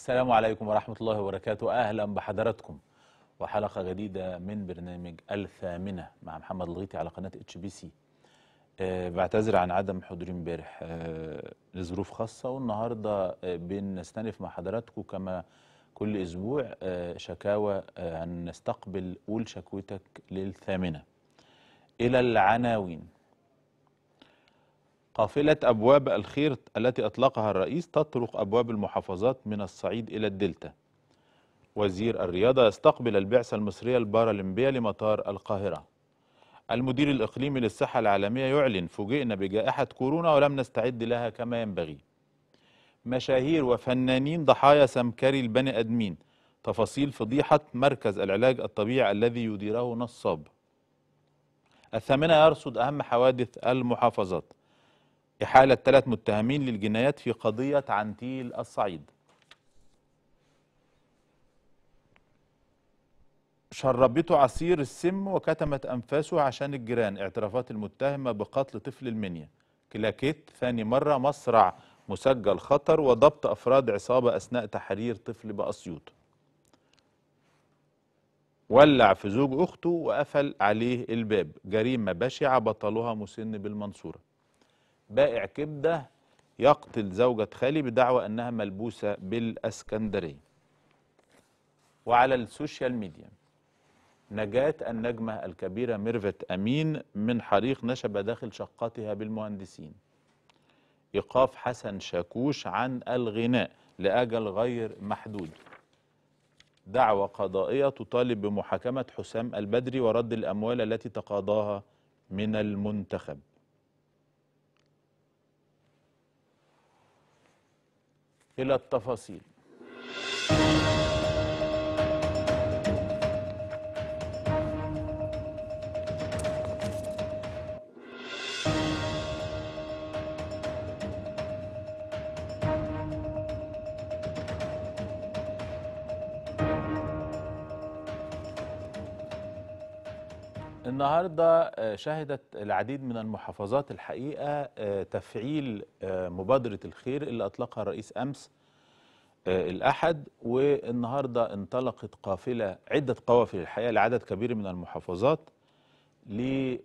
السلام عليكم ورحمة الله وبركاته أهلا بحضراتكم وحلقة جديدة من برنامج الثامنة مع محمد الغيطي على قناة اتش بي سي أه بعتذر عن عدم حضوري امبارح أه لظروف خاصة والنهاردة أه بنستنف مع حضراتكم كما كل أسبوع أه شكاوى أه هنستقبل قول شكوتك للثامنة إلى العناوين قافلة أبواب الخير التي أطلقها الرئيس تطرق أبواب المحافظات من الصعيد إلى الدلتا وزير الرياضة يستقبل البعثة المصرية البارالمبية لمطار القاهرة المدير الإقليمي للصحة العالمية يعلن فوجئنا بجائحة كورونا ولم نستعد لها كما ينبغي مشاهير وفنانين ضحايا سمكري البني أدمين تفاصيل فضيحة مركز العلاج الطبيعي الذي يديره نصاب الثامنة يرصد أهم حوادث المحافظات إحالة ثلاث متهمين للجنايات في قضية عنتيل الصعيد شربته عصير السم وكتمت أنفاسه عشان الجيران اعترافات المتهمة بقتل طفل المنيا كلاكيت ثاني مرة مصرع مسجل خطر وضبط أفراد عصابة أثناء تحرير طفل بأسيوط ولع في زوج أخته وقفل عليه الباب جريمة بشعة بطلها مسن بالمنصورة بائع كبدة يقتل زوجة خالي بدعوى أنها ملبوسة بالأسكندرية وعلى السوشيال ميديا نجاة النجمة الكبيرة ميرفت أمين من حريق نشب داخل شقتها بالمهندسين إيقاف حسن شاكوش عن الغناء لأجل غير محدود دعوة قضائية تطالب بمحاكمة حسام البدري ورد الأموال التي تقاضاها من المنتخب إلى التفاصيل النهارده شهدت العديد من المحافظات الحقيقه تفعيل مبادره الخير اللي اطلقها الرئيس امس الاحد والنهارده انطلقت قافله عده قوافل الحقيقه لعدد كبير من المحافظات ل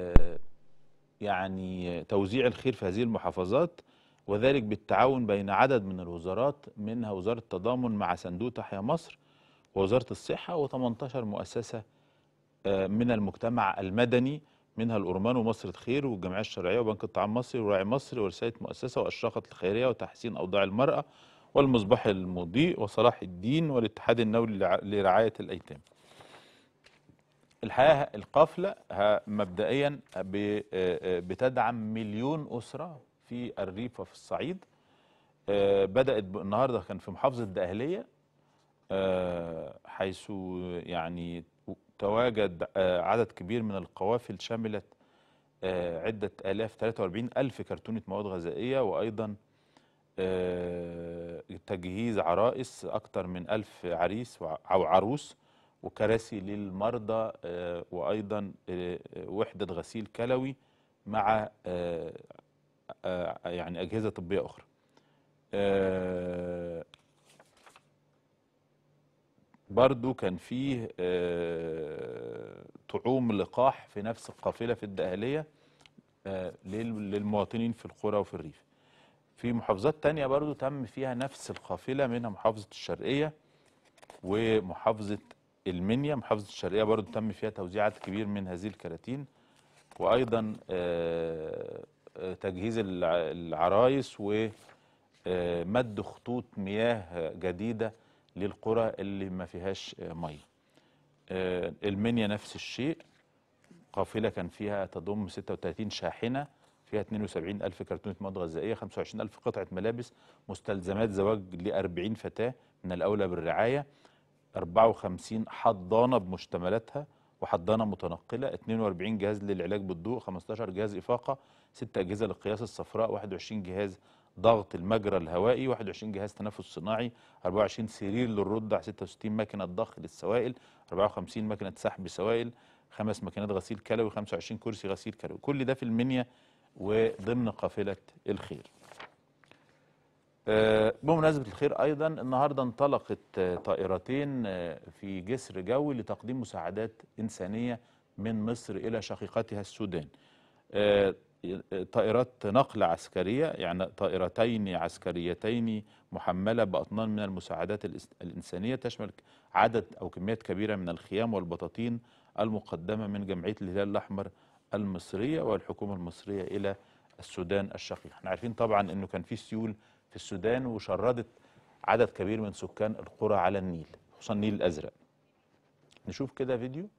يعني توزيع الخير في هذه المحافظات وذلك بالتعاون بين عدد من الوزارات منها وزاره التضامن مع صندوق تحيا مصر ووزاره الصحه و18 مؤسسه من المجتمع المدني منها الأورمان ومصر الخير والجمعية الشرعية وبنك الطعام مصري وراعي مصري ورسالة مؤسسة وأشراقة الخيرية وتحسين أوضاع المرأة والمصباح المضيء وصلاح الدين والاتحاد النولي لرعاية الأيتام الحقيقة القافلة مبدئيا بتدعم مليون أسرة في الريف وفي الصعيد بدأت النهاردة كان في محافظة دقهلية حيث يعني تواجد عدد كبير من القوافل شملت عدة آلاف 43 ألف كرتونة مواد غذائية وأيضا تجهيز عرائس أكثر من ألف عريس أو عروس وكراسي للمرضى وأيضا وحدة غسيل كلوي مع يعني أجهزة طبية أخرى برضو كان فيه طعوم لقاح في نفس القافلة في الدقهلية للمواطنين في القرى وفي الريف في محافظات تانية برضو تم فيها نفس القافلة منها محافظة الشرقية ومحافظة المنيا محافظة الشرقية برضو تم فيها توزيع عدد كبير من هذه الكراتين وأيضا تجهيز العرايس ومد خطوط مياه جديدة للقرى اللي ما فيهاش ميه المنيا نفس الشيء قافلة كان فيها تضم 36 شاحنة فيها 72 ألف كرتونة مواد غذائية 25 ألف قطعة ملابس مستلزمات زواج ل 40 فتاة من الأولى بالرعاية 54 حضانة بمشتملاتها وحضانة متنقلة 42 جهاز للعلاج بالضوء 15 جهاز إفاقة 6 أجهزة للقياس الصفراء 21 جهاز ضغط المجرى الهوائي 21 جهاز تنفس صناعي 24 سرير للرضع 66 ماكينة ضخ للسوائل 54 ماكينة سحب سوائل خمس ماكينات غسيل كلوي 25 كرسي غسيل كلوي كل ده في المنيا وضمن قافلة الخير آه، بمناسبة الخير أيضا النهاردة انطلقت آه، طائرتين آه، في جسر جوي لتقديم مساعدات إنسانية من مصر إلى شقيقتها السودان آه، طائرات نقل عسكرية يعني طائرتين عسكريتين محملة بأطنان من المساعدات الإس- الإنسانية تشمل عدد أو كميات كبيرة من الخيام والبطاطين المقدمة من جمعية الهلال الأحمر المصرية والحكومة المصرية إلى السودان الشقيق احنا عارفين طبعا أنه كان في سيول في السودان وشردت عدد كبير من سكان القرى على النيل خصوصا النيل الأزرق نشوف كده فيديو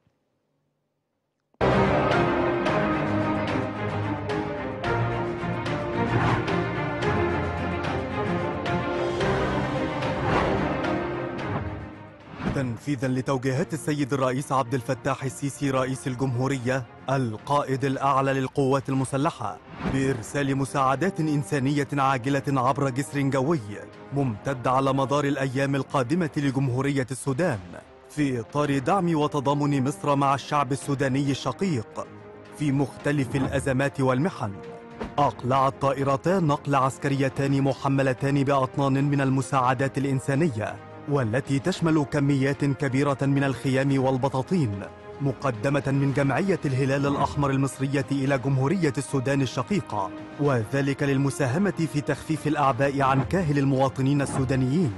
تنفيذا لتوجيهات السيد الرئيس عبد الفتاح السيسي رئيس الجمهورية القائد الأعلى للقوات المسلحة بإرسال مساعدات إنسانية عاجلة عبر جسر جوي ممتد على مدار الأيام القادمة لجمهورية السودان في إطار دعم وتضامن مصر مع الشعب السوداني الشقيق في مختلف الأزمات والمحن أقلعت طائرتان نقل عسكريتان محملتان بأطنان من المساعدات الإنسانية والتي تشمل كميات كبيرة من الخيام والبطاطين مقدمة من جمعية الهلال الأحمر المصرية إلى جمهورية السودان الشقيقة وذلك للمساهمة في تخفيف الأعباء عن كاهل المواطنين السودانيين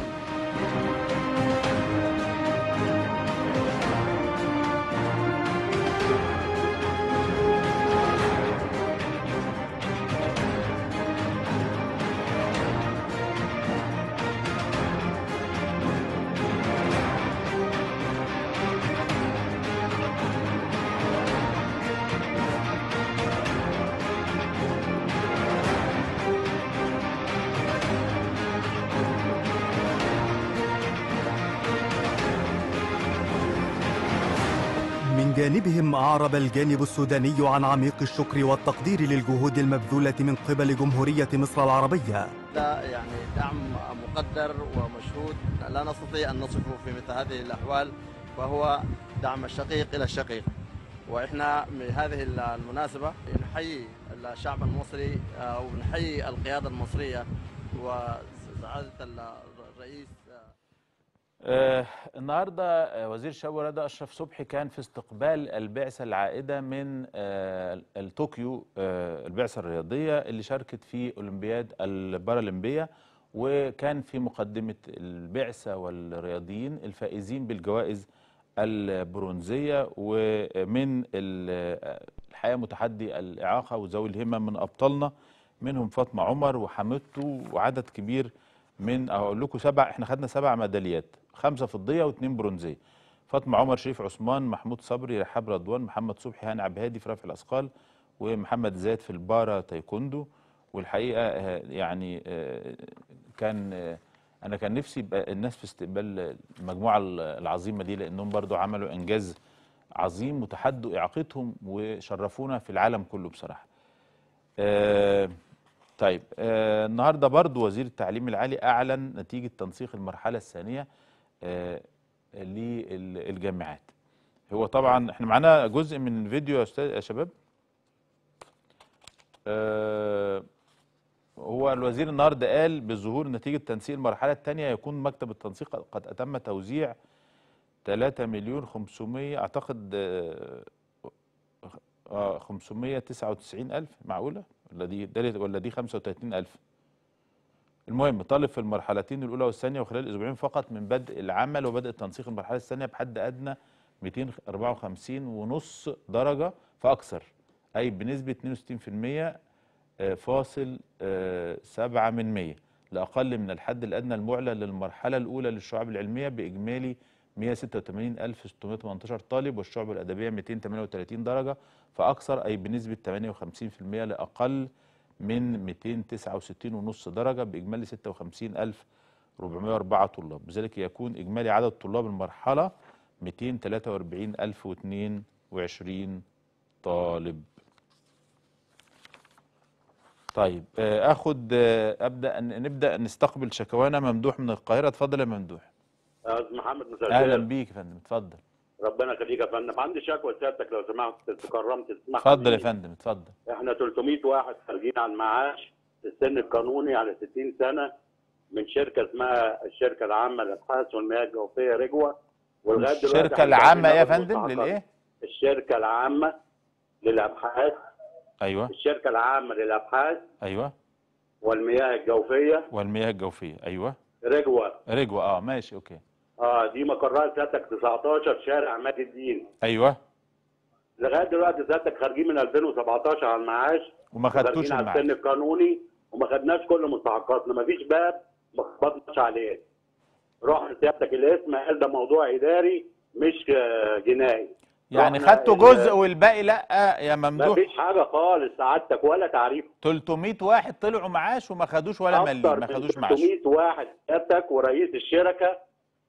من جانبهم أعرب الجانب السوداني عن عميق الشكر والتقدير للجهود المبذولة من قبل جمهورية مصر العربية ده يعني دعم مقدر ومشهود لا نستطيع أن نصفه في مثل هذه الأحوال وهو دعم الشقيق إلى الشقيق وإحنا من هذه المناسبة نحيي الشعب المصري أو نحيي القيادة المصرية وسعادة الرئيس آه النهارده آه، وزير الشباب والرياضه اشرف صبحي كان في استقبال البعثه العائده من آه الطوكيو آه البعثه الرياضيه اللي شاركت في اولمبياد البارالمبيه وكان في مقدمه البعثه والرياضيين الفائزين بالجوائز البرونزيه ومن ال- الحقيقه متحدي الاعاقه وذوي الهمم من ابطالنا منهم فاطمه عمر وحمدته وعدد كبير من اقول لكم سبع احنا خدنا سبع ميداليات خمسه فضيه واثنين برونزيه فاطمه عمر شريف عثمان محمود صبري رحاب رضوان محمد صبحي هاني عبد الهادي في رفع الاثقال ومحمد زايد في البارا تايكوندو والحقيقه آه، يعني آه، كان آه، انا كان نفسي يبقى الناس في استقبال المجموعه العظيمه دي لانهم برضو عملوا انجاز عظيم وتحدوا اعاقتهم وشرفونا في العالم كله بصراحه آه، طيب آه النهارده برضو وزير التعليم العالي اعلن نتيجه تنسيق المرحله الثانيه آه للجامعات هو طبعا احنا معانا جزء من فيديو يا استاذ يا شباب آه هو الوزير النهارده قال بظهور نتيجه تنسيق المرحله الثانيه يكون مكتب التنسيق قد اتم توزيع 3 مليون 500 اعتقد آه، اه 599 ألف معقولة ولا دي ده ولا دي 35 ألف المهم طالب في المرحلتين الأولى والثانية وخلال أسبوعين فقط من بدء العمل وبدء تنسيق المرحلة الثانية بحد أدنى 254 ونص درجة فأكثر أي بنسبة 62% آه، فاصل آه، سبعة من مية لأقل من الحد الأدنى المعلن للمرحلة الأولى للشعب العلمية بإجمالي 186618 طالب والشعب الأدبية 238 درجة فأكثر أي بنسبة 58% لأقل من 269.5 درجة بإجمالي 56404 طلاب بذلك يكون إجمالي عدد طلاب المرحلة 243022 طالب طيب آه، اخد آه، ابدا ن- نبدا نستقبل شكوانا ممدوح من القاهره اتفضل يا ممدوح يا استاذ محمد مساء اهلا الخير بيك يا فندم اتفضل ربنا يخليك يا فندم عندي شكوى سيادتك لو سمحت تكرمت تسمح اتفضل يا لي. فندم اتفضل احنا 300 واحد خارجين على المعاش السن القانوني على 60 سنه من شركه اسمها الشركه العامه للابحاث والمياه الجوفيه رجوه ولغايه دلوقتي الشركه إحنا مش العامه عارفين يا ناخد فندم مستحقات. للايه الشركه العامه للابحاث ايوه الشركه العامه للابحاث ايوه والمياه الجوفيه والمياه الجوفيه ايوه رجوه رجوه اه ماشي اوكي اه دي مقرها سيادتك 19 شارع عماد الدين ايوه لغايه دلوقتي سيادتك خارجين من 2017 على المعاش وما خدتوش خارجين على المعاش السن القانوني وما خدناش كل مستحقاتنا ما فيش باب ما خبطناش عليه رحنا سيادتك الاسم قال ده موضوع اداري مش آه، جنائي يعني رحنا خدتوا ال- جزء والباقي لا يا ما ممدوح فيش حاجه خالص سعادتك ولا تعريف 300 واحد طلعوا معاش وما خدوش ولا مليم اكتر ما من خدوش معاش 300 واحد سيادتك ورئيس الشركه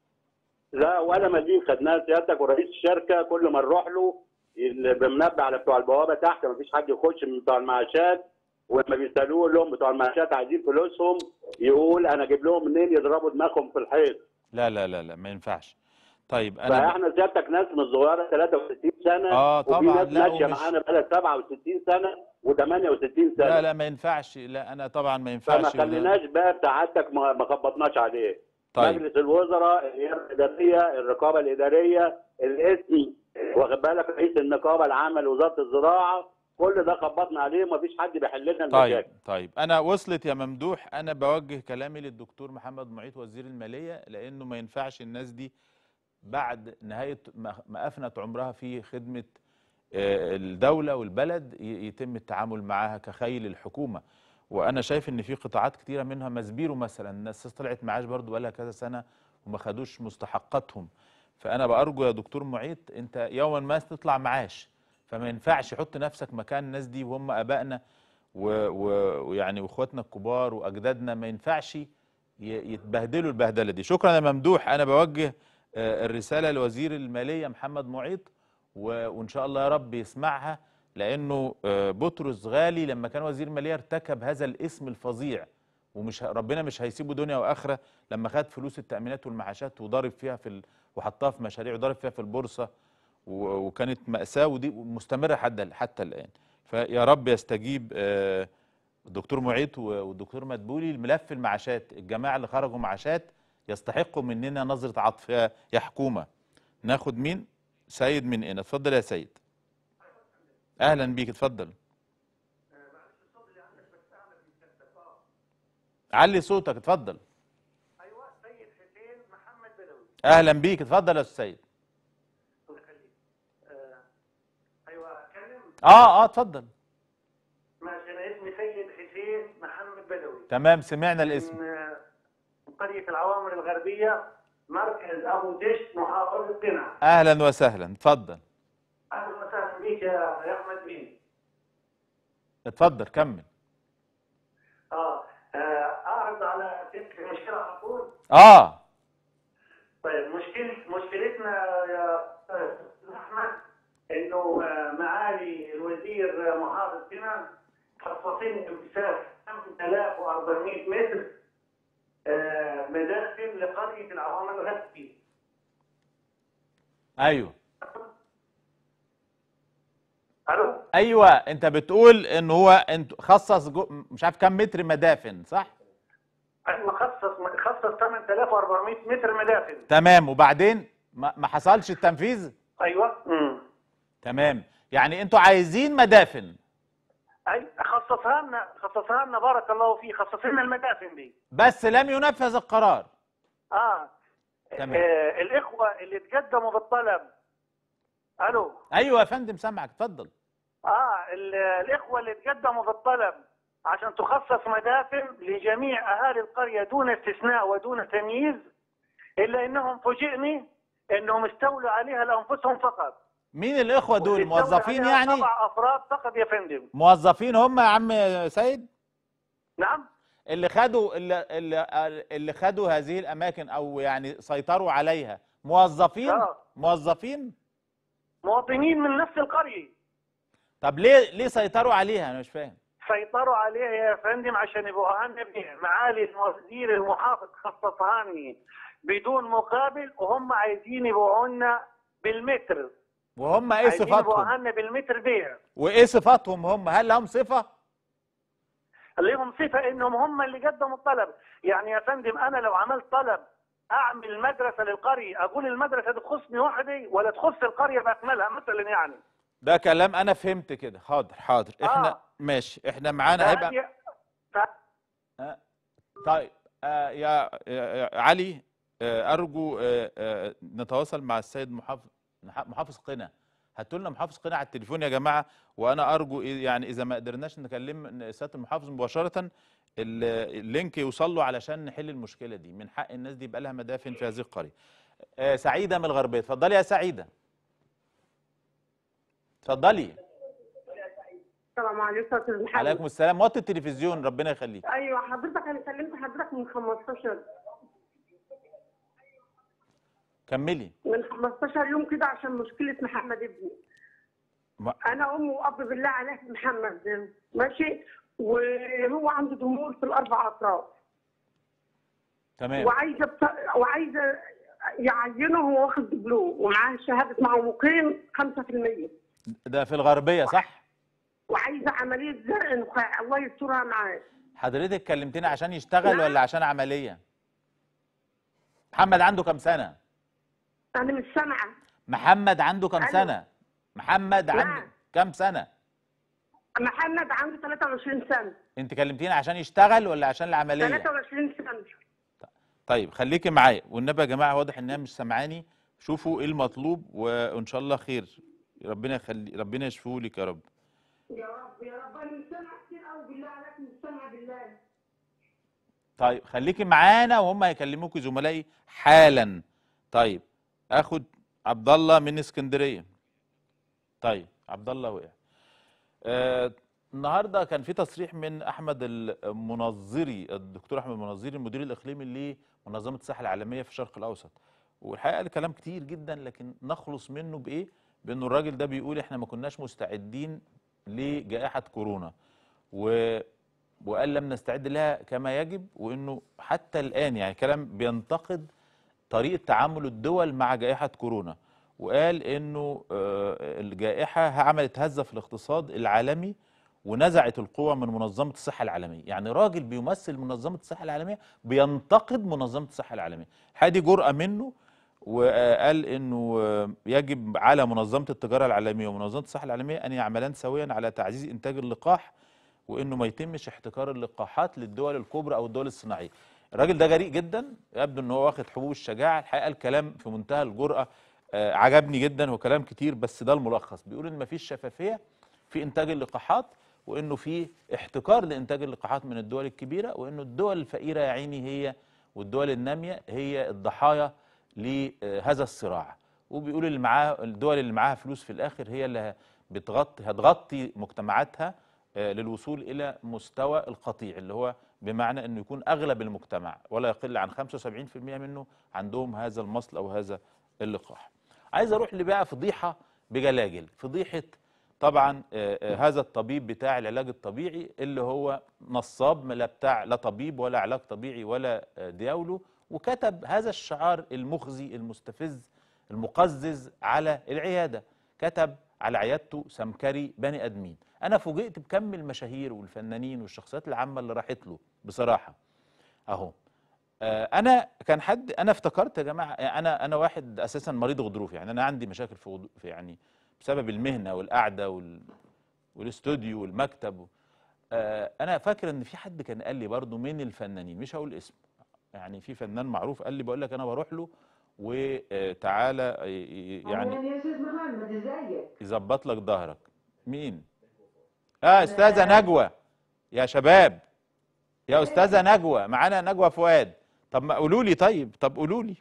لا ولا مليم خدناها سيادتك ورئيس الشركه كل ما نروح له ال- بمنبه على بتوع البوابه تحت ما فيش حد يخش من بتوع المعاشات ولما بيسالوه يقول لهم بتوع المعاشات عايزين فلوسهم يقول انا اجيب لهم منين يضربوا دماغهم في الحيط لا لا لا لا ما ينفعش طيب انا فاحنا سيادتك ناس من صغيره 63 سنه آه، وفي طبعاً، ناس لا، ماشيه ومش- معانا بقى 67 سنه و68 سنه لا لا ما ينفعش لا انا طبعا ما ينفعش فما خليناش باب سعادتك ما ما خبطناش عليه طيب مجلس الوزراء الإدارة الاداريه الرقابه الاداريه الاسم واخد بالك رئيس النقابه العامه لوزاره الزراعه كل ده خبطنا عليه ومفيش حد بيحل لنا طيب المشاكل طيب انا وصلت يا ممدوح انا بوجه كلامي للدكتور محمد معيط وزير الماليه لانه ما ينفعش الناس دي بعد نهايه ما ما افنت عمرها في خدمه آه، الدوله والبلد ي- يتم التعامل معاها كخيل الحكومه وانا شايف ان في قطاعات كتيره منها مسبيرو مثلا الناس طلعت معاش برضو بقالها كذا سنه وما خدوش مستحقاتهم فانا بارجو يا دكتور معيط انت يوما ما تطلع معاش فما ينفعش حط نفسك مكان الناس دي وهم ابائنا و- و- ويعني واخواتنا الكبار واجدادنا ما ينفعش ي- يتبهدلوا البهدله دي شكرا يا ممدوح انا بوجه آه، الرساله لوزير الماليه محمد معيط و- وان شاء الله يا رب يسمعها لانه آه، بطرس غالي لما كان وزير الماليه ارتكب هذا الاسم الفظيع ومش ه- ربنا مش هيسيبه دنيا واخره لما خد فلوس التامينات والمعاشات وضارب فيها في ال... وحطها في مشاريع وضارب فيها في البورصه و- وكانت مأساة ودي مستمرة حتى حتى الآن فيا رب يستجيب آه، الدكتور معيط و- والدكتور مدبولي الملف المعاشات الجماعة اللي خرجوا معاشات يستحقوا مننا نظرة عطف يا يا حكومة ناخد مين سيد من هنا اتفضل يا سيد أهلا بيك اتفضل علي صوتك اتفضل ايوه سيد حسين محمد بدوي أهلا بيك اتفضل يا أستاذ سيد الله يخليك آه، ايوه اتكلم اه اه اتفضل ماشي انا اسمي سيد حسين محمد بدوي تمام سمعنا الاسم من آه، من قريه العوامر الغربيه مركز ابو دشت محافظه قنا أهلا وسهلا اتفضل اهلا وسهلا بك يا يا احمد بيه اتفضل كمل اه آه، اعرض على تلك المشكله على طول اه طيب مشكلة مشكلتنا يا أستاذ أحمد إنه آه، معالي الوزير آه، محافظ قنا خصصين امتساك 5400 متر آه، مداخل لقرية العوامل الغربية. ايوه ألو؟ ايوه انت بتقول ان هو انت خصص جو مش عارف كم متر مدافن صح أيوة خصص خصص 8400 متر مداخل. تمام وبعدين ما ما حصلش التنفيذ أيوة. امم تمام يعني انتوا عايزين مدافن أي خصصها لنا خصصها لنا بارك الله فيه خصص لنا المدافن دي. بس لم ينفذ القرار اه تمام. آه، الاخوه اللي تقدموا بالطلب الو ايوه يا فندم سامعك اتفضل اه ال- الاخوه اللي تقدموا بالطلب عشان تخصص مدافن لجميع اهالي القريه دون استثناء ودون تمييز الا انهم فوجئني انهم استولوا عليها لانفسهم فقط مين الاخوه دول واللي استولى موظفين عليها يعني سبع افراد فقط يا فندم موظفين هم يا عم سيد نعم اللي خدوا اللي, اللي, اللي خدوا هذه الاماكن او يعني سيطروا عليها موظفين آه. موظفين مواطنين من نفس القريه طب ليه ليه سيطروا عليها انا مش فاهم سيطروا عليها يا فندم عشان يبقوا بيع معالي الوزير المحافظ خصصهاني بدون مقابل وهم عايزين يبيعوا لنا بالمتر وهم ايه عايزين يبيعوا صفاتهم لنا بالمتر بيع وايه صفاتهم هم هل لهم صفه لهم صفه انهم هم اللي قدموا الطلب يعني يا فندم انا لو عملت طلب اعمل مدرسه للقريه اقول المدرسه دي تخصني وحدي ولا تخص القريه باكملها مثلا يعني ده كلام انا فهمت كده حاضر حاضر احنا آه. ماشي احنا معانا هيبقى فهذه- ف- طيب آه يا, يا يا علي آه ارجو آه آه نتواصل مع السيد محافظ محافظ قنا هاتوا لنا محافظ قنا على التليفون يا جماعه وانا ارجو إيه- يعني اذا ما قدرناش نكلم سياده المحافظ مباشره ال- اللينك يوصل له علشان نحل المشكله دي من حق الناس دي يبقى لها مدافن في هذه القريه آه سعيده من الغربيه اتفضلي يا سعيده اتفضلي السلام عليكم يا استاذ محمد عليكم السلام وطي التلفزيون ربنا يخليك ايوه حضرتك انا كلمت حضرتك من 15 كملي من 15 يوم كده عشان مشكله محمد ابني ما- انا ام واب بالله عليك محمد ماشي وهو عنده ضمور في الاربع اطراف تمام وعايزه بت... وعايزه يعينه هو واخد دبلوم ومعاه شهاده معوقين 5% ده في الغربيه صح وعايزه عمليه زرع نخاع الله يسترها معاه حضرتك كلمتني عشان يشتغل لا. ولا عشان عمليه محمد عنده كام سنه انا مش سامعه محمد عنده كام ألو. سنه محمد عنده نعم. كام سنه محمد عنده 23 سنه انت كلمتيني عشان يشتغل ولا عشان العمليه 23 سنه طيب خليكي معايا والنبي يا جماعه واضح انها مش سامعاني شوفوا ايه المطلوب وان شاء الله خير ربنا يخلي ربنا يشفيه لك يا رب يا رب يا رب انا مستمع كتير قوي بالله عليك مستمع بالله طيب خليكي معانا وهم هيكلموكي زملائي حالا طيب اخد عبد الله من اسكندريه طيب عبد الله وقع آه النهارده كان في تصريح من احمد المنظري الدكتور احمد المنظري المدير الاقليمي لمنظمه الصحه العالميه في الشرق الاوسط والحقيقه قال كلام كتير جدا لكن نخلص منه بايه بانه الراجل ده بيقول احنا ما كناش مستعدين لجائحه كورونا و وقال لم نستعد لها كما يجب وانه حتى الان يعني كلام بينتقد طريقه تعامل الدول مع جائحه كورونا وقال انه آه، الجائحه عملت هزه في الاقتصاد العالمي ونزعت القوى من منظمه الصحه العالميه يعني راجل بيمثل منظمه الصحه العالميه بينتقد منظمه الصحه العالميه هذه جرأه منه وقال انه آه، يجب على منظمه التجاره العالميه ومنظمه الصحه العالميه ان يعملان سويا على تعزيز انتاج اللقاح وانه ما يتمش احتكار اللقاحات للدول الكبرى او الدول الصناعيه. الراجل ده جريء جدا يبدو ان هو واخد حبوب الشجاعه الحقيقه الكلام في منتهى الجرأه آه عجبني جدا هو كلام كتير بس ده الملخص بيقول ان ما فيش شفافيه في انتاج اللقاحات وانه في احتكار لانتاج اللقاحات من الدول الكبيره وانه الدول الفقيره يا عيني هي والدول الناميه هي الضحايا لهذا الصراع وبيقول اللي معاه الدول اللي معاها فلوس في الاخر هي اللي بتغطي هتغطي مجتمعاتها آه، للوصول الى مستوى القطيع اللي هو بمعنى انه يكون اغلب المجتمع ولا يقل عن 75% منه عندهم هذا المصل او هذا اللقاح. عايز اروح لبقى فضيحه بجلاجل، فضيحه طبعا آه، آه، هذا الطبيب بتاع العلاج الطبيعي اللي هو نصاب لا بتاع لا طبيب ولا علاج طبيعي ولا آه، دياوله وكتب هذا الشعار المخزي المستفز المقزز على العياده كتب على عيادته سمكري بني ادمين انا فوجئت بكم المشاهير والفنانين والشخصيات العامه اللي راحت له بصراحه اهو آه، انا كان حد انا افتكرت يا جماعه انا انا واحد اساسا مريض غضروف يعني انا عندي مشاكل في, غضو- في يعني بسبب المهنه والقعده وال والاستوديو والمكتب آه، انا فاكر ان في حد كان قال لي برضو من الفنانين مش هقول اسمه يعني في فنان معروف قال لي بقول لك انا بروح له وتعالى يعني يا استاذ محمد ازيك؟ يظبط لك ظهرك مين اه استاذه نجوى يا شباب يا استاذه نجوى معانا نجوى فؤاد طب ما قولوا لي طيب طب قولوا لي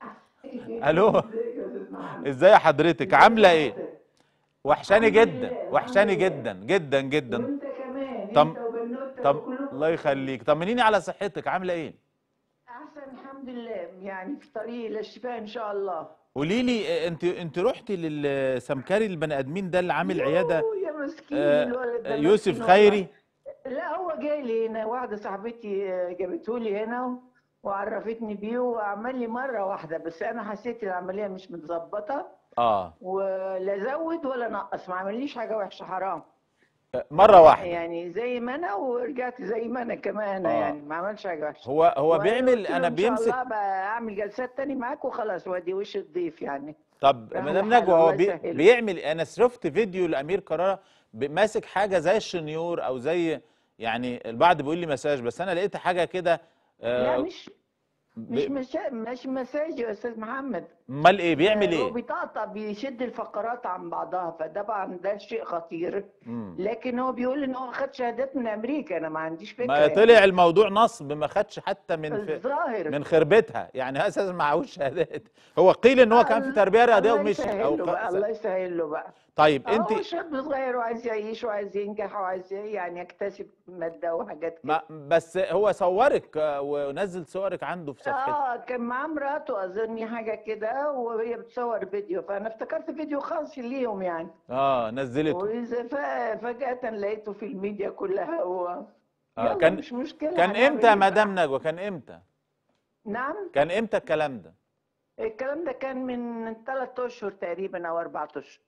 الو ازيك يا استاذ محمد؟ ازاي حضرتك عامله ايه وحشاني الحمد جدا لله، وحشاني الحمد لله. جدا جدا جدا وانت كمان طب- انت وبنوتك طب وكلكم الله يخليك طمنيني على صحتك عامله ايه احسن الحمد لله يعني في طريق للشفاء ان شاء الله قولي لي انت انت رحتي للسمكري البني ادمين ده اللي عامل عياده يوه، يا مسكين آه، الولد ده يوسف مسكين خيري والله. لا هو جاي لي هنا واحده صاحبتي آه، جابته لي هنا وعرفتني بيه وعمل لي مره واحده بس انا حسيت العمليه مش متظبطه اه ولا زود ولا نقص ما عمليش حاجه وحشه حرام آه، مره واحده يعني زي ما انا ورجعت زي ما انا كمان آه. يعني ما عملش حاجه وحشه هو هو وأنا بيعمل قلت له انا ان شاء بيمسك الله بقى اعمل جلسات تاني معاك وخلاص وادي وش الضيف يعني طب راح مدام لحاله، نجوى هو الله بي يسهله. بيعمل انا شفت فيديو لامير كرارة ب- ماسك حاجه زي الشنيور او زي يعني البعض بيقول لي مساج بس انا لقيت حاجه كده لا آه، مش مش ب- مسا... مش مساج يا استاذ محمد امال ايه بيعمل هو ايه بيطقطق بيشد الفقرات عن بعضها فطبعا ده شيء خطير مم. لكن هو بيقول ان هو خد شهادات من امريكا انا ما عنديش فكره ما يعني. طلع الموضوع نصب ما خدش حتى من في الظاهر من خربتها يعني اساسا معهوش شهادات هو قيل ان هو كان في تربيه رياضيه الله ومشي يسهل او له ق- بقى الله يسهل له بقى طيب انت انت هو شاب صغير وعايز يعيش وعايز ينجح وعايز يعني يكتسب ماده وحاجات كده ما بس هو صورك آه، ونزل صورك عنده في صفحته اه كان معاه مراته اظن حاجه كده وهي بتصور فيديو فانا افتكرت فيديو خاص ليهم يعني اه نزلته واذا ف- فجاه لقيته في الميديا كلها و... آه يلا كان مش مشكله كان هنعمل امتى يا إيه بقى؟ مدام نجوى كان امتى نعم كان امتى الكلام ده الكلام ده كان من ثلاث اشهر تقريبا او اربع اشهر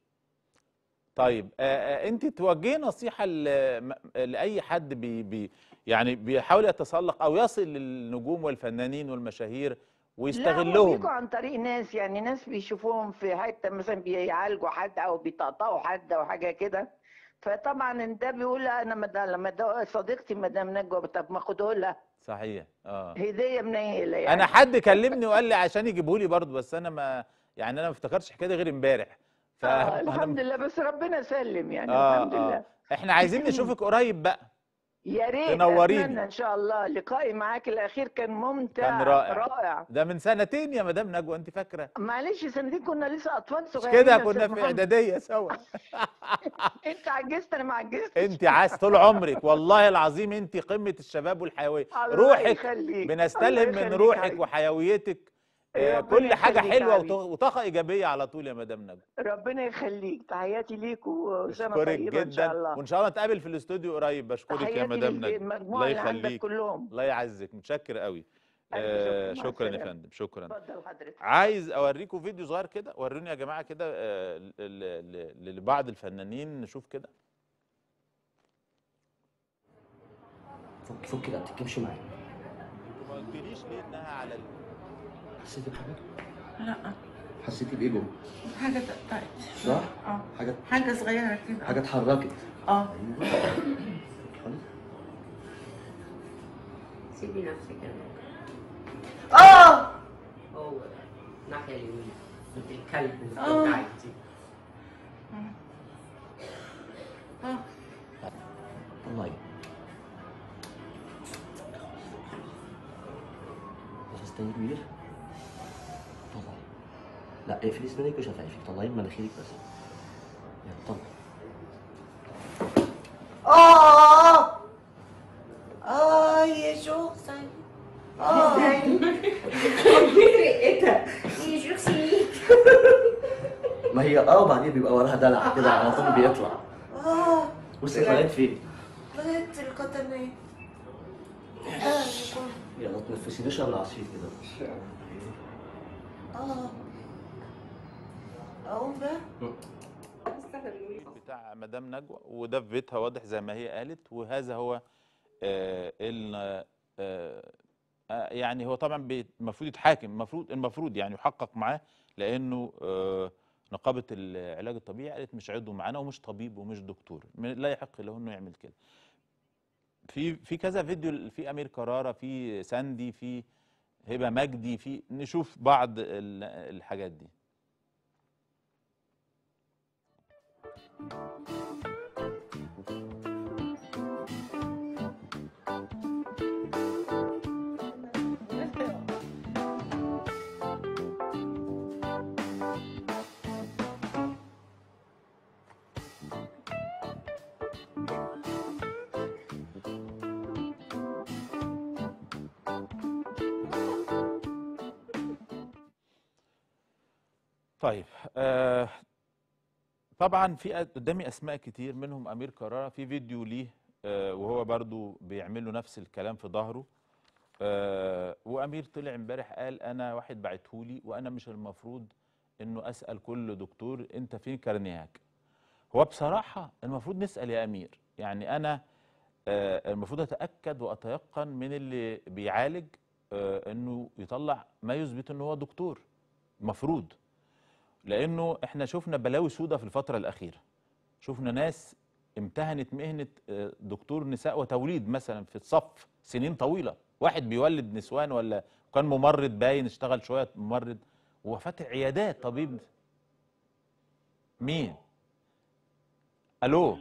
طيب آه، آه، انت توجهي نصيحه ل- م- لاي حد بي بي يعني بيحاول يتسلق او يصل للنجوم والفنانين والمشاهير لا هو ويستغلهم بيجوا عن طريق ناس يعني ناس بيشوفوهم في حته مثلا بيعالجوا حد او بيطقطقوا حد او حاجه كده فطبعا ده بيقول لا انا مد- لما ده صديقتي مدام نجوى طب ما خده لها صحيح اه هديه منيله يعني انا حد كلمني وقال لي عشان يجيبه لي برضه بس انا ما يعني انا ما افتكرتش الحكايه دي غير امبارح ف آه الحمد لله بس ربنا سلم يعني آه الحمد لله آه. احنا عايزين نشوفك قريب بقى يا ريت تنوريني. اتمنى ان شاء الله لقائي معاك الاخير كان ممتع كان رائع. رائع ده من سنتين يا مدام نجوى انت فاكره معلش سنتين كنا لسه اطفال مش صغيرين كده يا كنا أستاذ في محمد. اعداديه سوا انت عجزت انا ما عجزتش انت عايز طول عمرك والله العظيم انت قمه الشباب والحيويه الله روحك يخليك. بنستلهم الله من يخليك روحك حبيبي. وحيويتك آه، ربنا كل حاجه يخليك حلوه حبيبي. وط- وطاقه ايجابيه على طول يا مدام نجوى ربنا يخليك تحياتي ليك وسنه بشكرك طيبه ان شاء جدا الله وان شاء الله نتقابل في الاستوديو قريب بشكرك يا تحياتي مدام نجوى للمجموعه الله اللي عندك يخليك كلهم الله يعزك متشكر قوي ألف آه شكر، مع شكرا يا السلامة. فندم شكرا اتفضل حضرتك عايز اوريكم فيديو صغير كده وروني يا جماعه كده آه، ل- ل- ل- لبعض الفنانين نشوف كده فك فك لا بتركبش معايا ما قلتليش ليه انها على ال... حسيتي بحاجه؟ لا حسيتي بايه جوه؟ حاجة تقطعت صح؟ اه حاجه حاجة صغيرة كده حاجه اتحركت اه خلاص سيبي نفسك يا اه هو الناحية اليمين انت الكلب آه. بتاعتي اه طلعي نفس تاني كبير طلعي لا اقفلي اسنانك وشفايفك طلعي من مناخيرك بس يلا طلعي اه اه يا شو اه رقتها ايه شخصيتي ما هي اه وبعدين بيبقى وراها دلع كده على طول بيطلع اه بصي لغايه فين لغاية القطنية يلا تنفسي نشرب العصير كده اه اقوم بقى بتاع مدام نجوى وده في بيتها واضح زي ما هي قالت وهذا هو آه ال آه آه، يعني هو طبعا بي- المفروض يتحاكم المفروض المفروض يعني يحقق معاه لانه آه نقابه العلاج الطبيعي قالت مش عضو معانا ومش طبيب ومش دكتور م- لا يحق له انه يعمل كده في في كذا فيديو في امير كرارة في ساندي في هبه مجدي في نشوف بعض ال- الحاجات دي طيب آه طبعا في أ- قدامي اسماء كتير منهم امير كرارة في فيديو ليه آه وهو برضو بيعمل له نفس الكلام في ظهره آه وامير طلع امبارح قال انا واحد بعتهولي وانا مش المفروض انه اسال كل دكتور انت فين كارنيهاك هو بصراحة المفروض نسأل يا أمير يعني أنا آه، المفروض أتأكد وأتيقن من اللي بيعالج آه، إنه يطلع ما يثبت إنه هو دكتور المفروض لأنه إحنا شفنا بلاوي سودة في الفترة الأخيرة شفنا ناس امتهنت مهنة آه، دكتور نساء وتوليد مثلا في الصف سنين طويلة واحد بيولد نسوان ولا كان ممرض باين اشتغل شوية ممرض وفاتح عيادات طبيب مين؟ الو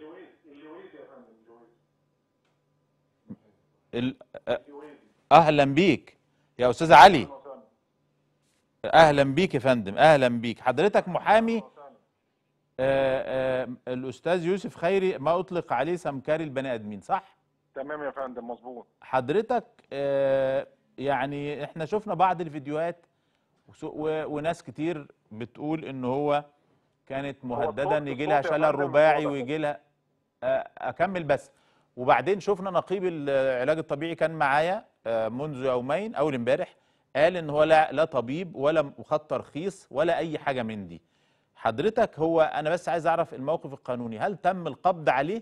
ال... أ- اهلا بيك يا استاذ علي اهلا بيك يا فندم اهلا بيك حضرتك محامي آه آه الاستاذ يوسف خيري ما اطلق عليه سمكري البني ادمين صح تمام يا فندم مظبوط حضرتك آه يعني احنا شفنا بعض الفيديوهات وس- و- وناس كتير بتقول ان هو كانت مهدده ان الصوت- يجي لها الصوت يا شلل فندم رباعي واضح. ويجي لها آه، اكمل بس وبعدين شفنا نقيب العلاج الطبيعي كان معايا آه، منذ يومين اول امبارح قال ان هو لا لا طبيب ولا خد ترخيص ولا اي حاجه من دي حضرتك هو انا بس عايز اعرف الموقف القانوني هل تم القبض عليه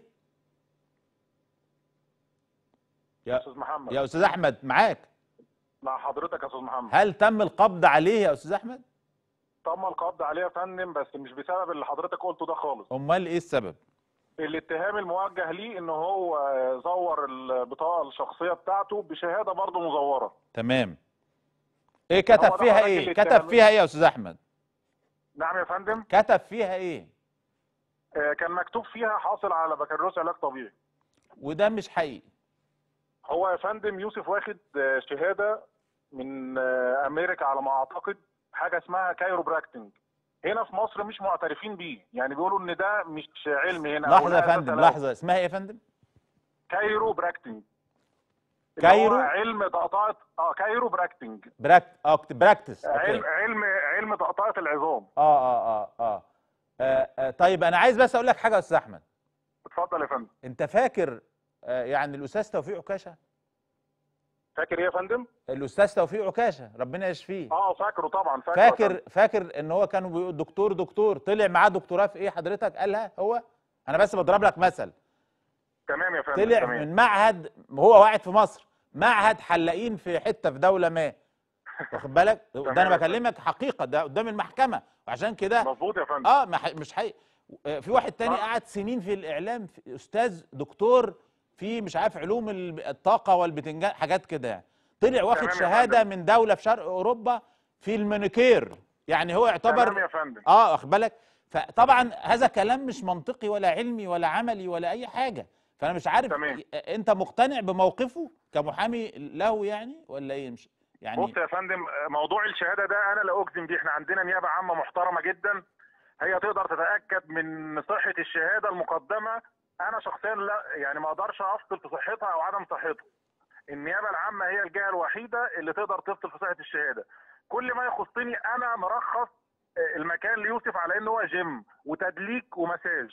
يا استاذ محمد يا استاذ احمد معاك مع حضرتك يا استاذ محمد هل تم القبض عليه يا استاذ احمد تم القبض عليه يا فندم بس مش بسبب اللي حضرتك قلته ده خالص امال ايه السبب الاتهام الموجه ليه ان هو زور البطاقه الشخصيه بتاعته بشهاده برضه مزوره تمام ايه هو كتب ده فيها حضرتك ايه اللي كتب اتهم- فيها ايه يا استاذ احمد نعم يا فندم كتب فيها ايه آه، كان مكتوب فيها حاصل على بكالوريوس علاج طبيعي وده مش حقيقي هو يا فندم يوسف واخد آه، شهاده من آه، امريكا على ما اعتقد حاجه اسمها كايرو براكتنج هنا في مصر مش معترفين بيه يعني بيقولوا ان ده مش علم هنا أو لحظه لا يا أساس فندم له. لحظه اسمها ايه يا فندم كايرو براكتنج اللي هو كايرو؟ علم تقطعه اه كايرو براكتنج براكت اه كت- براكتس علم اوكي علم علم تقطعه العظام اه اه اه اه, آه, آه طيب انا عايز بس اقول لك حاجه يا استاذ احمد اتفضل يا فندم انت فاكر آه يعني الاستاذ توفيق عكاشه فاكر ايه يا فندم الاستاذ توفيق عكاشه ربنا يشفيه اه فاكره طبعا فاكره يا فندم. فاكر فاكر ان هو كانوا بيقول دكتور دكتور طلع معاه دكتوراه في ايه حضرتك قالها هو انا بس بضرب لك مثل تمام يا فندم طلع تمام من معهد هو قاعد في مصر معهد حلاقين في حته في دوله ما واخد بالك ده تمام انا يا بكلمك حقيقه ده قدام المحكمه وعشان كده مظبوط يا فندم اه ما ح- مش حقيقي آه، في واحد تاني آه. قعد سنين في الاعلام في استاذ دكتور في مش عارف علوم ال- الطاقه والبتنجان حاجات كده يعني طلع واخد تمام يا شهاده فندم. من دوله في شرق اوروبا في المانيكير يعني هو يعتبر تمام يا فندم اه واخد بالك فطبعا هذا كلام مش منطقي ولا علمي ولا عملي ولا اي حاجه فانا مش عارف تمام. آه، انت مقتنع بموقفه كمحامي له يعني ولا ايه مش يعني بص يا فندم موضوع الشهاده ده انا لا اجزم بيه احنا عندنا نيابه عامه محترمه جدا هي تقدر تتاكد من صحه الشهاده المقدمه انا شخصيا لا يعني ما اقدرش افصل في صحتها او عدم صحتها النيابه العامه هي الجهه الوحيده اللي تقدر تفصل في صحه الشهاده كل ما يخصني انا مرخص آه، المكان ليوسف على انه هو جيم وتدليك ومساج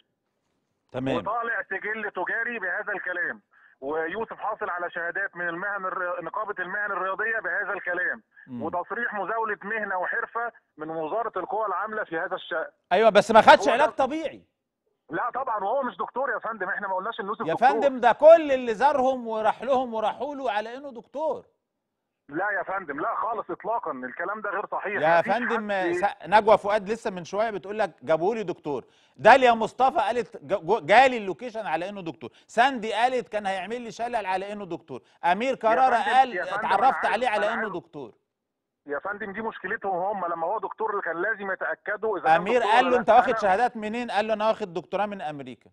تمام وطالع سجل تجاري بهذا الكلام ويوسف حاصل على شهادات من المهن الر... نقابه المهن الرياضيه بهذا الكلام مم. وتصريح مزاوله مهنه وحرفه من وزاره القوى العامله في هذا الشان ايوه بس ما خدش هو علاج ده- طبيعي لا طبعا وهو مش دكتور يا فندم احنا ما قلناش ان يوسف يا دكتور فندم ده كل اللي زارهم وراح لهم وراحوا له على انه دكتور لا يا فندم لا خالص اطلاقا الكلام ده غير صحيح يا مفيش فندم حد- س- نجوى فؤاد لسه من شويه بتقول لك جابوا لي دكتور داليا مصطفى قالت ج- جو- جالي اللوكيشن على انه دكتور ساندي قالت كان هيعمل لي شلل على انه دكتور امير كرارة فندم- قال يا فندم اتعرفت أنا عليه عايز- على أنا انه عايز- دكتور يا فندم دي مشكلتهم هم لما هو دكتور كان لازم يتاكدوا اذا كان امير دكتور قال ولا له لا. انت واخد أنا- شهادات منين قال له انا واخد دكتوراه من امريكا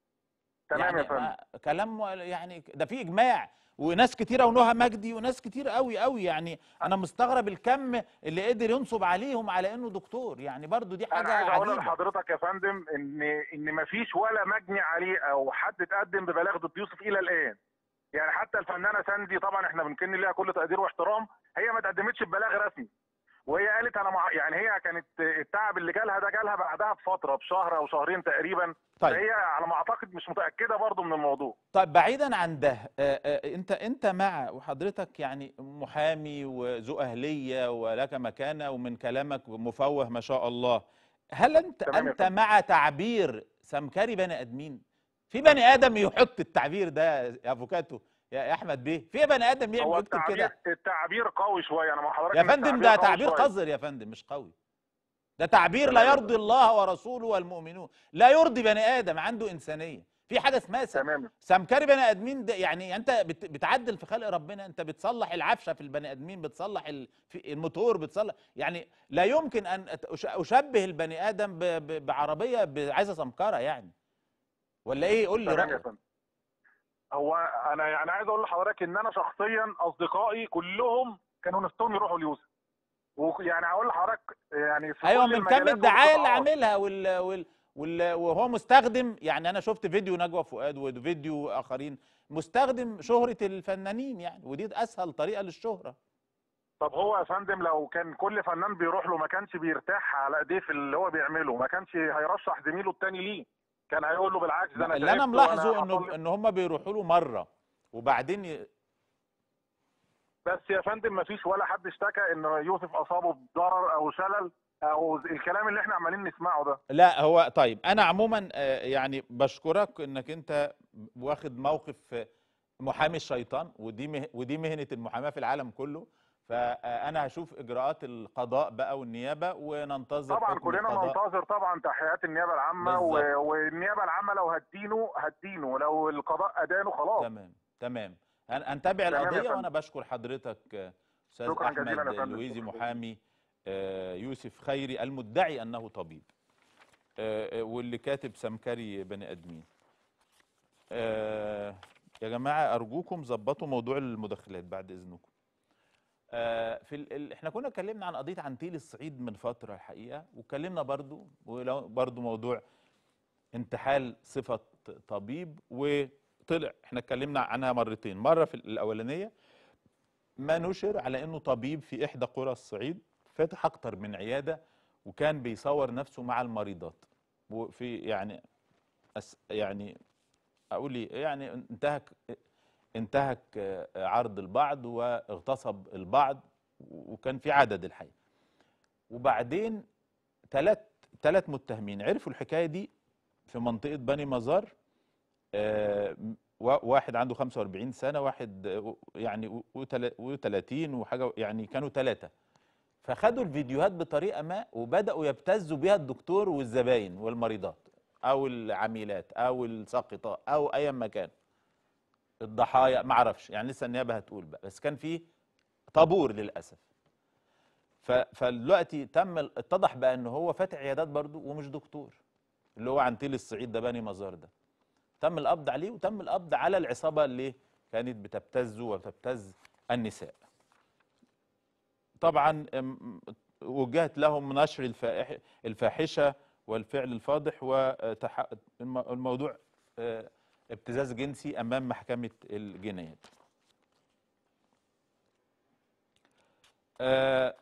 تمام يعني يا فندم ما- كلام مو- يعني ده في اجماع وناس كتيره ونهى مجدي وناس كتير قوي قوي يعني انا مستغرب الكم اللي قدر ينصب عليهم على انه دكتور يعني برضو دي انا حاجه عايز اقول عجيبه لحضرتك يا فندم ان ان مفيش ولا مجني عليه او حد اتقدم ببلاغ ضد يوسف الى الان يعني حتى الفنانه ساندي طبعا احنا بنكن ليها كل تقدير واحترام هي ما اتقدمتش ببلاغ رسمي وهي قالت انا مع... يعني هي كانت التعب اللي جالها ده جالها بعدها بفتره بشهر او شهرين تقريبا طيب. فهي على ما اعتقد مش متاكده برضو من الموضوع طيب بعيدا عن ده آه، آه، انت انت مع وحضرتك يعني محامي وذو اهليه ولك مكانه ومن كلامك مفوه ما شاء الله هل انت تمام يا انت فندم. مع تعبير سمكري بني ادمين في بني ادم يحط التعبير ده يا افوكاتو يا يا احمد بيه في بني ادم يعمل هو يكتب التعبير كده التعبير قوي شويه انا مع حضرتك يا إن فندم ده قوي تعبير شوية. قذر يا فندم مش قوي ده تعبير لا تمام. يرضي الله ورسوله والمؤمنون لا يرضي بني ادم عنده انسانيه في حاجه اسمها سم... تمام سمكري بني ادمين ده يعني انت بت... بتعدل في خلق ربنا انت بتصلح العفشه في البني ادمين بتصلح ال... في الموتور بتصلح يعني لا يمكن ان أت- أش- اشبه البني ادم ب... ب... بعربيه ب... عايزه سمكره يعني ولا ايه قول لي تمام يا رايك فندم هو انا يعني عايز اقول لحضرتك ان انا شخصيا اصدقائي كلهم كانوا نفسهم يروحوا ليوسف ويعني هقول لحضرتك يعني في ايوه كل من كم المجالات الدعايه اللي والقطاعات. عاملها وال... وال... وال... وهو مستخدم يعني انا شفت فيديو نجوى فؤاد وفيديو اخرين مستخدم شهره الفنانين يعني ودي اسهل طريقه للشهره طب هو يا فندم لو كان كل فنان بيروح له ما كانش بيرتاح على ايديه في اللي هو بيعمله ما كانش هيرشح زميله التاني ليه كان هيقول له بالعكس ده انا اللي انا تعبت ملاحظه وأنا انه حصل- ان هم بيروحوا له مره وبعدين ي... بس يا فندم ما فيش ولا حد اشتكى ان يوسف اصابه بضرر او شلل او الكلام اللي احنا عمالين نسمعه ده لا هو طيب انا عموما آه، يعني بشكرك انك انت واخد موقف آه، محامي الشيطان ودي مه... ودي مهنه المحاماه في العالم كله فانا هشوف اجراءات القضاء بقى والنيابه وننتظر طبعا حكم كلنا القضاء. ننتظر طبعا تحقيقات النيابه العامه و... بالظبط. والنيابه العامه لو هتدينه هتدينه لو القضاء ادانه خلاص تمام تمام هن- هنتابع تمام يا القضيه فندم. وانا بشكر حضرتك آه، استاذ شكراً احمد جزيلاً يا فندم. لويزي شكراً محامي آه، يوسف خيري المدعي انه طبيب آه، آه، واللي كاتب سمكري بني ادمين آه، يا جماعه ارجوكم ظبطوا موضوع المداخلات بعد اذنكم آه، في ال... ال- احنا كنا اتكلمنا عن قضيه عنتيل الصعيد من فتره الحقيقه واتكلمنا برضو ولو برضو موضوع انتحال صفه طبيب وطلع احنا اتكلمنا عنها مرتين مره في الاولانيه ما نشر على انه طبيب في احدى قرى الصعيد فاتح اكتر من عياده وكان بيصور نفسه مع المريضات وفي يعني أس يعني اقول لي يعني انتهك انتهك آه، عرض البعض واغتصب البعض وكان في عدد الحقيقه وبعدين ثلاث ثلاث متهمين عرفوا الحكايه دي في منطقه بني مزار آه، وا- واحد عنده 45 سنه واحد آه، يعني و30 وحاجه يعني كانوا ثلاثه فخدوا الفيديوهات بطريقه ما وبداوا يبتزوا بيها الدكتور والزباين والمريضات او العميلات او الساقطات او ايا ما كان الضحايا ما اعرفش يعني لسه النيابه هتقول بقى بس كان في طابور للاسف ف- فدلوقتي تم ال- اتضح بقى ان هو فاتح عيادات برضو ومش دكتور اللي هو عنتيل الصعيد ده بني مزار ده تم القبض عليه وتم القبض على العصابه اللي كانت بتبتز وتبتز النساء طبعا أم، وجهت لهم نشر الفاح- الفاحشه والفعل الفاضح والموضوع ابتزاز جنسي امام محكمه الجنايات آه،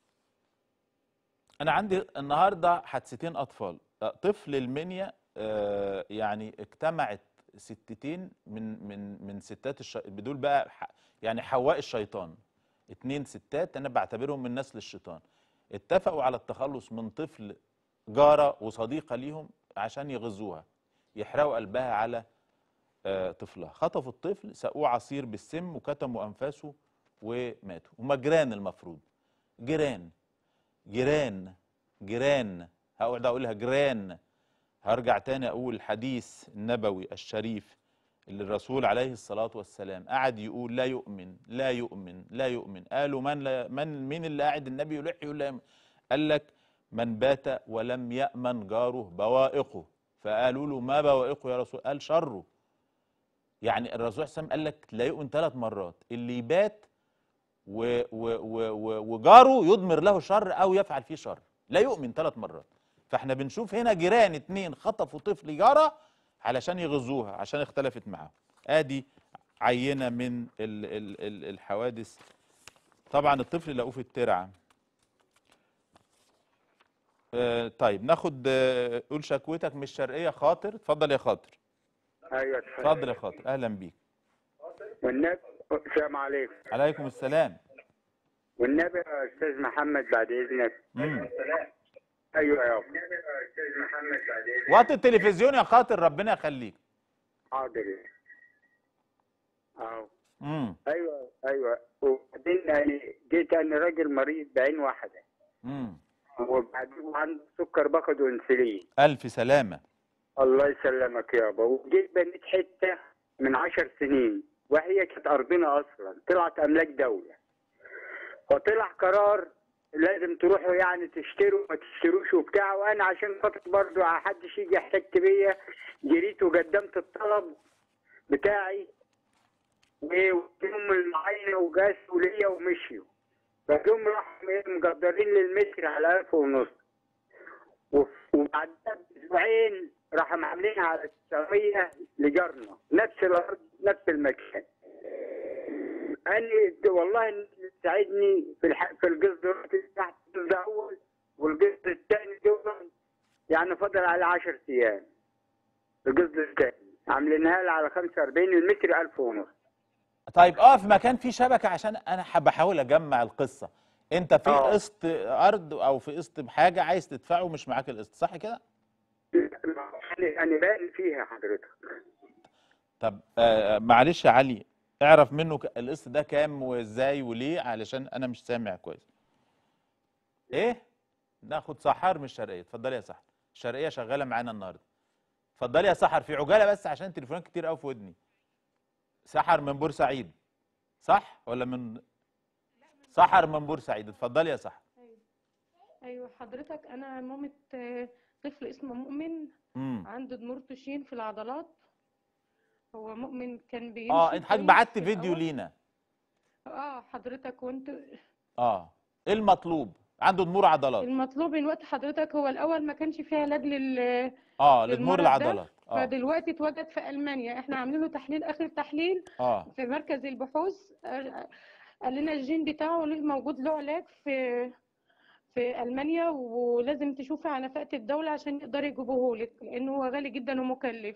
انا عندي النهارده حادثتين اطفال آه، طفل المنيا آه، يعني اجتمعت ستتين من من من ستات الش... بدول بقى ح... يعني حواء الشيطان اتنين ستات انا بعتبرهم من نسل الشيطان اتفقوا على التخلص من طفل جاره وصديقه ليهم عشان يغزوها يحرقوا قلبها على آه، طفلها خطفوا الطفل سقوه عصير بالسم وكتموا انفاسه وماتوا هما جيران المفروض جيران جيران جيران هقعد اقولها جيران هرجع تاني اقول الحديث النبوي الشريف اللي الرسول عليه الصلاة والسلام قعد يقول لا يؤمن لا يؤمن لا يؤمن قالوا من لا من مين اللي قاعد النبي يلح يقول لا يؤمن قال لك من بات ولم يأمن جاره بوائقه فقالوا له ما بوائقه يا رسول قال شره يعني الرسول صلى الله عليه وسلم قال لك لا يؤمن ثلاث مرات اللي يبات و و و و وجاره يضمر له شر او يفعل فيه شر لا يؤمن ثلاث مرات فاحنا بنشوف هنا جيران اتنين خطفوا طفل جاره علشان يغزوها عشان اختلفت معاهم ادي عينه من ال ال ال الحوادث طبعا الطفل لقوه في الترعه آه طيب ناخد آه، قول شكوتك من الشرقيه خاطر اتفضل يا خاطر ايوه اتفضل يا خاطر اهلا بيك والنبي السلام عليكم عليكم السلام والنبي يا استاذ محمد بعد اذنك مم. ايوه يابا وطي التلفزيون يا خاطر ربنا يخليك حاضر اه امم ايوه ايوه وبعدين يعني جيت انا راجل مريض بعين واحده امم وبعدين عنده سكر باخد انسولين الف سلامه الله يسلمك يابا وجيت بنيت حته من عشر سنين وهي كانت ارضنا اصلا طلعت املاك دوله فطلع قرار لازم تروحوا يعني تشتروا ما تشتروش وبتاع وانا عشان خاطر برضه حدش يجي يحتك بيا جريت وقدمت الطلب بتاعي وهم المعاينه وجاسوا ليا ومشيوا فجم راحوا إيه مقدرين للمتر على ألف ونص وف- وبعدها بأسبوعين راحوا عاملينها على 900 لجارنا نفس الأرض نفس المكان أنا والله اللي ساعدني في الح... في القسط دلوقتي تحت الأول والقسط الثاني دول يعني فضل على 10 أيام القسط الثاني عاملينها لي على 45 المتر 1000 ونص طيب اقف مكان فيه شبكه عشان انا حب احاول اجمع القصه انت في آه. قسط ارض او في قسط بحاجه عايز تدفعه مش معاك القسط صح كده أنا أنا باني فيها حضرتك طب آه معلش يا علي اعرف منه ك- القسط ده كام وازاي وليه علشان انا مش سامع كويس ايه ناخد سحر من الشرقيه اتفضلي يا سحر الشرقيه شغاله معانا النهارده اتفضلي يا سحر في عجاله بس عشان التليفونات كتير قوي في ودني سحر من بورسعيد صح ولا من سحر من بورسعيد اتفضلي يا سحر ايوه حضرتك انا مامة آه، طفل اسمه مؤمن امم عنده ضمور تشين في العضلات هو مؤمن كان بيمشي اه انت حضرتك كويس بعت في فيديو الأول. لينا اه حضرتك وانت اه ايه المطلوب عنده ضمور عضلات المطلوب من وقت حضرتك هو الاول ما كانش فيه علاج لل اه لضمور للمرض ده، العضلات اه فدلوقتي اتوجد في المانيا احنا عاملين له تحليل اخر تحليل اه في مركز البحوث آه، قال لنا الجين بتاعه له موجود له علاج في في المانيا ولازم تشوفي على نفقة الدولة عشان يقدروا يجيبوه لك لانه هو غالي جدا ومكلف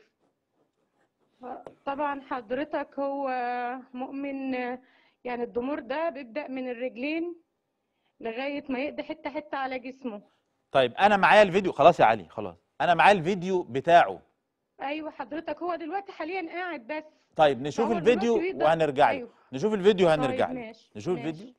طبعا حضرتك هو مؤمن يعني الضمور ده بيبدأ من الرجلين لغاية ما يقضي حتة حتة على جسمه طيب انا معايا الفيديو خلاص يا علي خلاص انا معايا الفيديو بتاعه ايوه حضرتك هو دلوقتي حاليا قاعد بس طيب نشوف فهو الفيديو دلوقتي يقدر- وهنرجع له أيوه. نشوف الفيديو طيب وهنرجع له ماشي، نشوف ماشي. الفيديو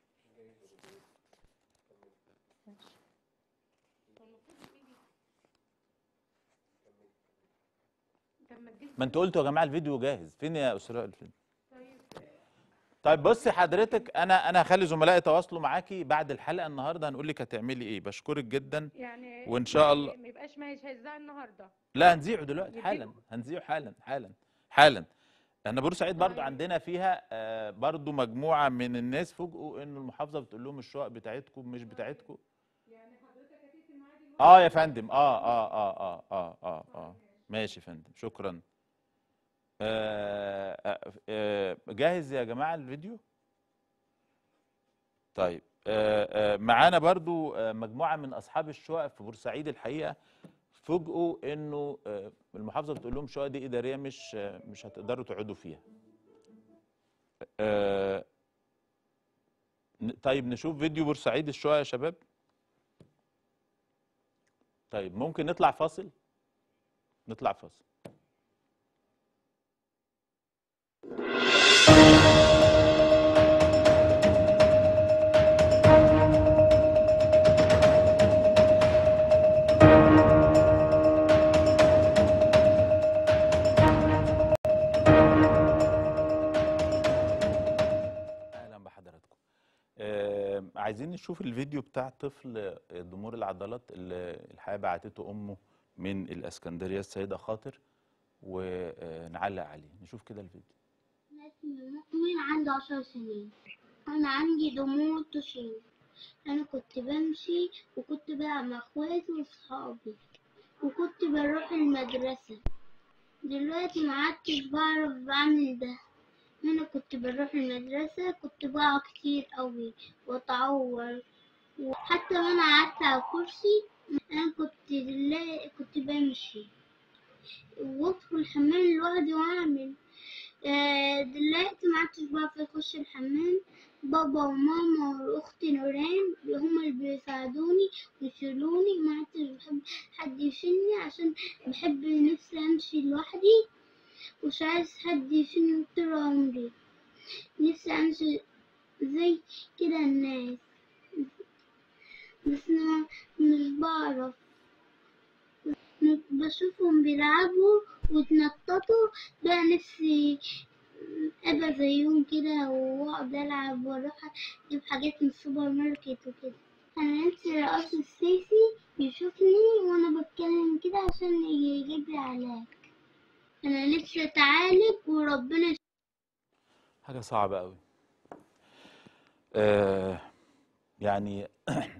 ما انت قلتوا يا جماعه الفيديو جاهز فين يا اسراء الفيديو طيب بصي حضرتك انا انا هخلي زملائي يتواصلوا معاكي بعد الحلقه النهارده هنقول لك هتعملي ايه بشكرك جدا يعني وان شاء الله ما يبقاش مش هيذاع النهارده لا هنذيعه دلوقتي يديله. حالا هنذيعه حالا حالا حالا احنا بورسعيد برضو عندنا فيها آه، برضو مجموعه من الناس فوجئوا ان المحافظه بتقول لهم الشقق بتاعتكم مش بتاعتكم اه يا فندم اه اه اه اه اه اه اه ماشي يا فندم شكرا آه آه آه جاهز يا جماعه الفيديو طيب آه آه معانا برضو آه مجموعه من اصحاب الشقق في بورسعيد الحقيقه فوجئوا انه آه، المحافظه بتقول لهم الشقق دي اداريه مش آه، مش هتقدروا تقعدوا فيها. آه، ن- طيب نشوف فيديو بورسعيد الشقق يا شباب. طيب ممكن نطلع فاصل؟ نطلع فاصل. اهلا بحضراتكم آه عايزين نشوف الفيديو بتاع طفل آه، ضمور العضلات اللي الحقيقه بعتته امه من الاسكندريه السيده خاطر ونعلق عليه نشوف كده الفيديو اسمي مؤمن عنده عشر سنين أنا عندي ضمور تشين أنا كنت بمشي وكنت بلعب مع اخواتي وصحابي وكنت بروح المدرسة دلوقتي ما عدتش بعرف بعمل ده أنا كنت بروح المدرسة كنت بقع كتير أوي وأتعور وحتى وأنا قعدت على الكرسي أنا كنت لا كنت بمشي وادخل الحمام لوحدي واعمل آه، دلوقتي ما عدتش بعرف اخش الحمام بابا وماما واختي نوران هما اللي بيساعدوني ويشيلوني ما عدتش بحب حد يشيلني عشان بحب نفسي امشي لوحدي مش عايز حد يشيلني طول عمري نفسي امشي زي كده الناس بس أنا مش بعرف بشوفهم بيلعبوا ويتنططوا بقى نفسي ابقى زيهم كده واقعد العب واروح اجيب حاجات من السوبر ماركت وكده انا نفسي الرئيس السيسي يشوفني وانا بتكلم كده عشان يجيب لي علاج انا نفسي اتعالج وربنا حاجة صعبة قوي آه يعني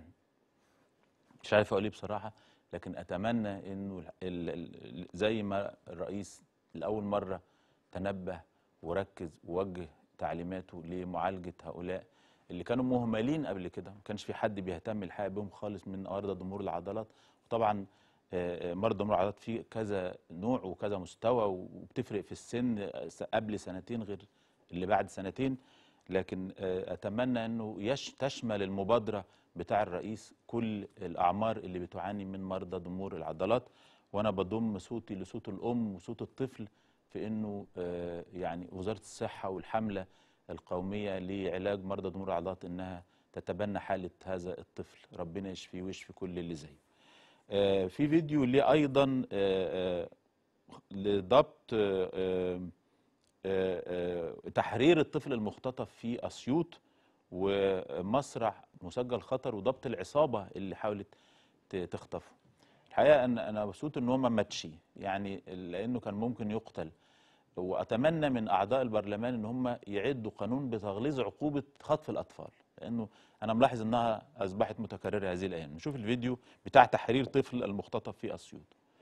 مش عارف اقول ايه بصراحة لكن اتمنى انه ال- ال- ال- زي ما الرئيس لاول مرة تنبه وركز ووجه تعليماته لمعالجة هؤلاء اللي كانوا مهملين قبل كده ما كانش في حد بيهتم الحقيقة بهم خالص من مرضى ضمور العضلات وطبعا آه، آه، مرضى ضمور العضلات في كذا نوع وكذا مستوى وبتفرق في السن آه، س- قبل سنتين غير اللي بعد سنتين لكن آه، اتمنى انه يش تشمل المبادره بتاع الرئيس كل الاعمار اللي بتعاني من مرضى ضمور العضلات وانا بضم صوتي لصوت الام وصوت الطفل في انه آه، يعني وزاره الصحه والحمله القوميه لعلاج مرضى ضمور العضلات انها تتبنى حاله هذا الطفل ربنا يشفيه ويشفي كل اللي زيه آه، في فيديو ليه ايضا آه، آه، لضبط آه، آه، آه، آه، تحرير الطفل المختطف في اسيوط ومسرح مسجل خطر وضبط العصابه اللي حاولت ت- تخطفه الحقيقه ان انا مبسوط ان هو ما ماتش يعني لانه كان ممكن يقتل واتمنى من اعضاء البرلمان ان هم يعدوا قانون بتغليظ عقوبه خطف الاطفال لانه انا ملاحظ انها اصبحت متكرره هذه الايام نشوف الفيديو بتاع تحرير طفل المختطف في اسيوط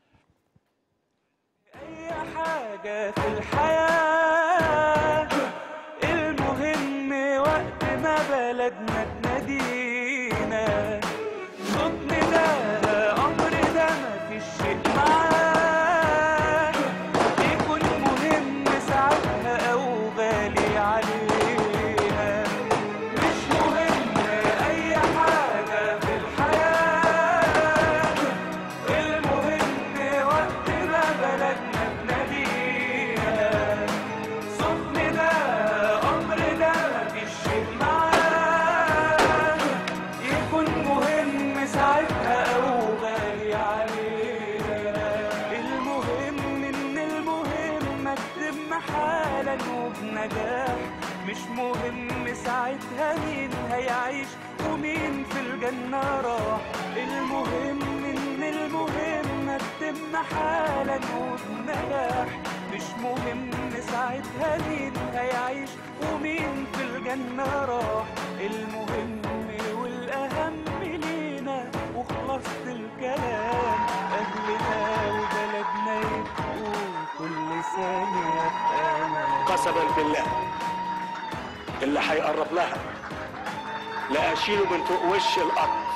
حاجة في الحياة المهم وقت ما بلدنا تنادينا صوت نداء أمر ده مفيش شيء معاه يكون مهم ساعتها أو غالي علينا مش مهم أي حاجة في الحياة المهم وقت ما بلدنا تنادينا صوتنا ده أمر ده مفيش شيء معاه يكون مهم ساعتها أو غالي علينا المهم إن المهم أكتب حالا وبنجاح مش مهم ساعتها مين هيعيش ومين في الجنة راح المهم إن المهم أكتب حالا وبنجاح مش مهم ساعتها مين هيعيش ومين في الجنة راح المهم والأهم لينا وخلصت الكلام أهلنا وبلدنا يبقوا كل ثانية في أمان قسما بالله اللي هيقرب لها لا اشيله من فوق وش الارض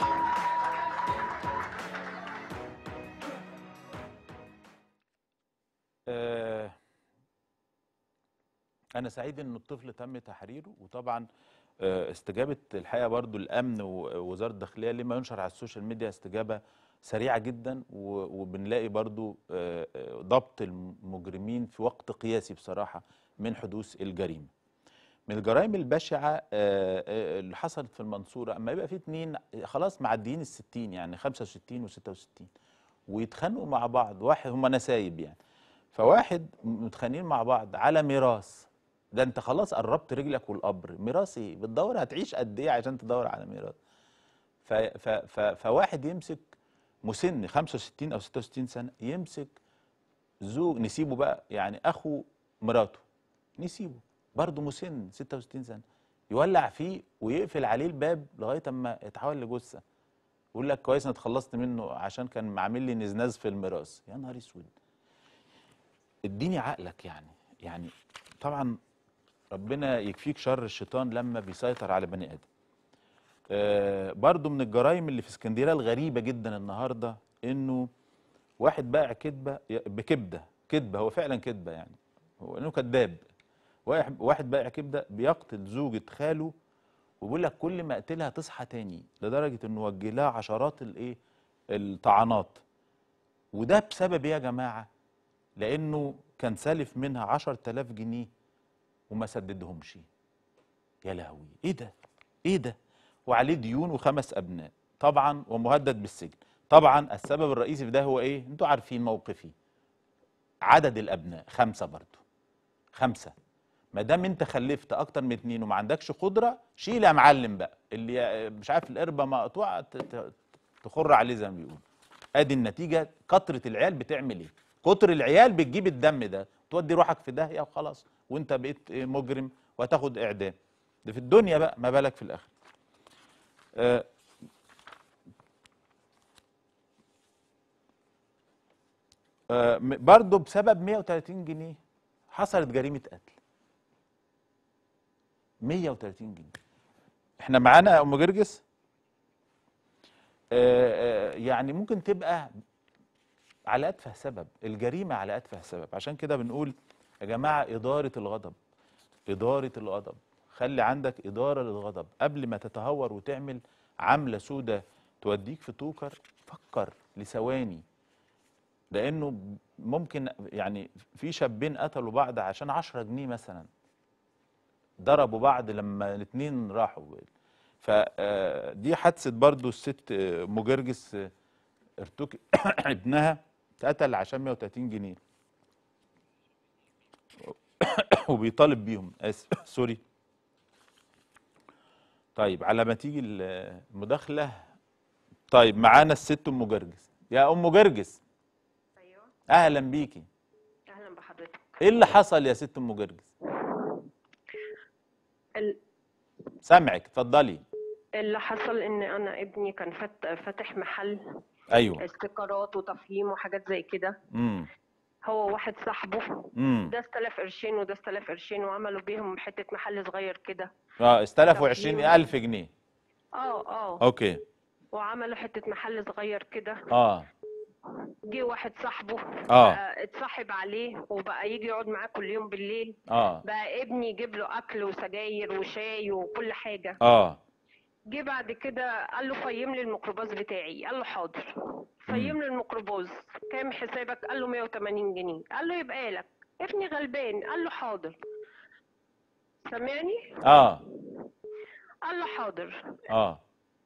آه، أنا سعيد إن الطفل تم تحريره وطبعا آه، استجابة الحقيقة برضو الأمن ووزارة الداخلية لما ينشر على السوشيال ميديا استجابة سريعة جدا و- وبنلاقي برضو آه، آه، ضبط المجرمين في وقت قياسي بصراحة من حدوث الجريمة من الجرائم البشعة آه، آه، اللي حصلت في المنصورة أما يبقى في اتنين خلاص معديين الستين يعني 65 و66 ويتخانقوا مع بعض واحد هم نسايب يعني فواحد متخانقين مع بعض على ميراث ده انت خلاص قربت رجلك والقبر ميراث ايه بتدور هتعيش قد ايه عشان تدور على ميراث ف ف ف فواحد يمسك مسن 65 او 66 سنه يمسك زوج نسيبه بقى يعني اخو مراته نسيبه برضه مسن 66 سنه يولع فيه ويقفل عليه الباب لغايه اما يتحول لجثه يقول لك كويس انا اتخلصت منه عشان كان عامل لي نزناز في الميراث يا نهار اسود اديني عقلك يعني يعني طبعا ربنا يكفيك شر الشيطان لما بيسيطر على بني ادم آه برضو من الجرائم اللي في اسكندريه الغريبه جدا النهارده انه واحد بايع كذبه بكبده كذبه هو فعلا كذبه يعني هو انه كذاب واحد واحد بايع كبده بيقتل زوجة خاله وبيقول لك كل ما اقتلها تصحى تاني لدرجه انه وجه لها عشرات الايه الطعنات وده بسبب ايه يا جماعه لانه كان سالف منها 10000 جنيه وما سددهمش يا لهوي ايه ده ايه ده وعليه ديون وخمس ابناء طبعا ومهدد بالسجن طبعا السبب الرئيسي في ده هو ايه انتوا عارفين موقفي عدد الابناء خمسه برضو خمسه ما دام انت خلفت اكتر من اتنين وما عندكش قدره شيل يا معلم بقى اللي مش عارف القربه مقطوعه ت- ت- تخر عليه زي ما بيقولوا ادي النتيجه كتره العيال بتعمل ايه كتر العيال بتجيب الدم ده تودي روحك في داهيه وخلاص وانت بقيت إيه مجرم وهتاخد اعدام ده في الدنيا بقى ما بالك في الاخره آه آه م- برضه بسبب 130 جنيه حصلت جريمه قتل 130 جنيه احنا معانا يا ام جرجس آه، آه، يعني ممكن تبقى على اتفه سبب الجريمه على اتفه سبب عشان كده بنقول يا جماعه اداره الغضب اداره الغضب خلي عندك اداره للغضب قبل ما تتهور وتعمل عمله سودة توديك في توكر فكر لثواني لانه ممكن يعني في شابين قتلوا بعض عشان 10 جنيه مثلا ضربوا بعض لما الاثنين راحوا فدي حادثه برضو الست آه، ام جرجس آه، ارتكب ابنها اتقتل عشان 130 جنيه وبيطالب بيهم اسف سوري طيب على ما تيجي المداخله طيب معانا الست ام جرجس يا ام جرجس ايوه اهلا بيكي اهلا بحضرتك ايه اللي حصل يا ست ام جرجس ال- سامعك اتفضلي اللي حصل ان انا ابني كان فت- فاتح محل ايوه استيكرات وتفهيم وحاجات زي كده امم هو واحد صاحبه امم ده استلف قرشين وده استلف قرشين وعملوا بيهم حته محل صغير كده اه استلفوا تفهيم. 20000 جنيه اه اه اوكي وعملوا حته محل صغير كده اه جه واحد صاحبه آه. بقى اتصاحب عليه وبقى يجي يقعد معاه كل يوم بالليل اه بقى ابني يجيب له اكل وسجاير وشاي وكل حاجه اه جه بعد كده قال له فيم لي الميكروباص بتاعي قال له حاضر فيم لي الميكروباص كام حسابك قال له 180 جنيه قال له يبقى لك ابني غلبان قال له حاضر سامعني اه قال له حاضر اه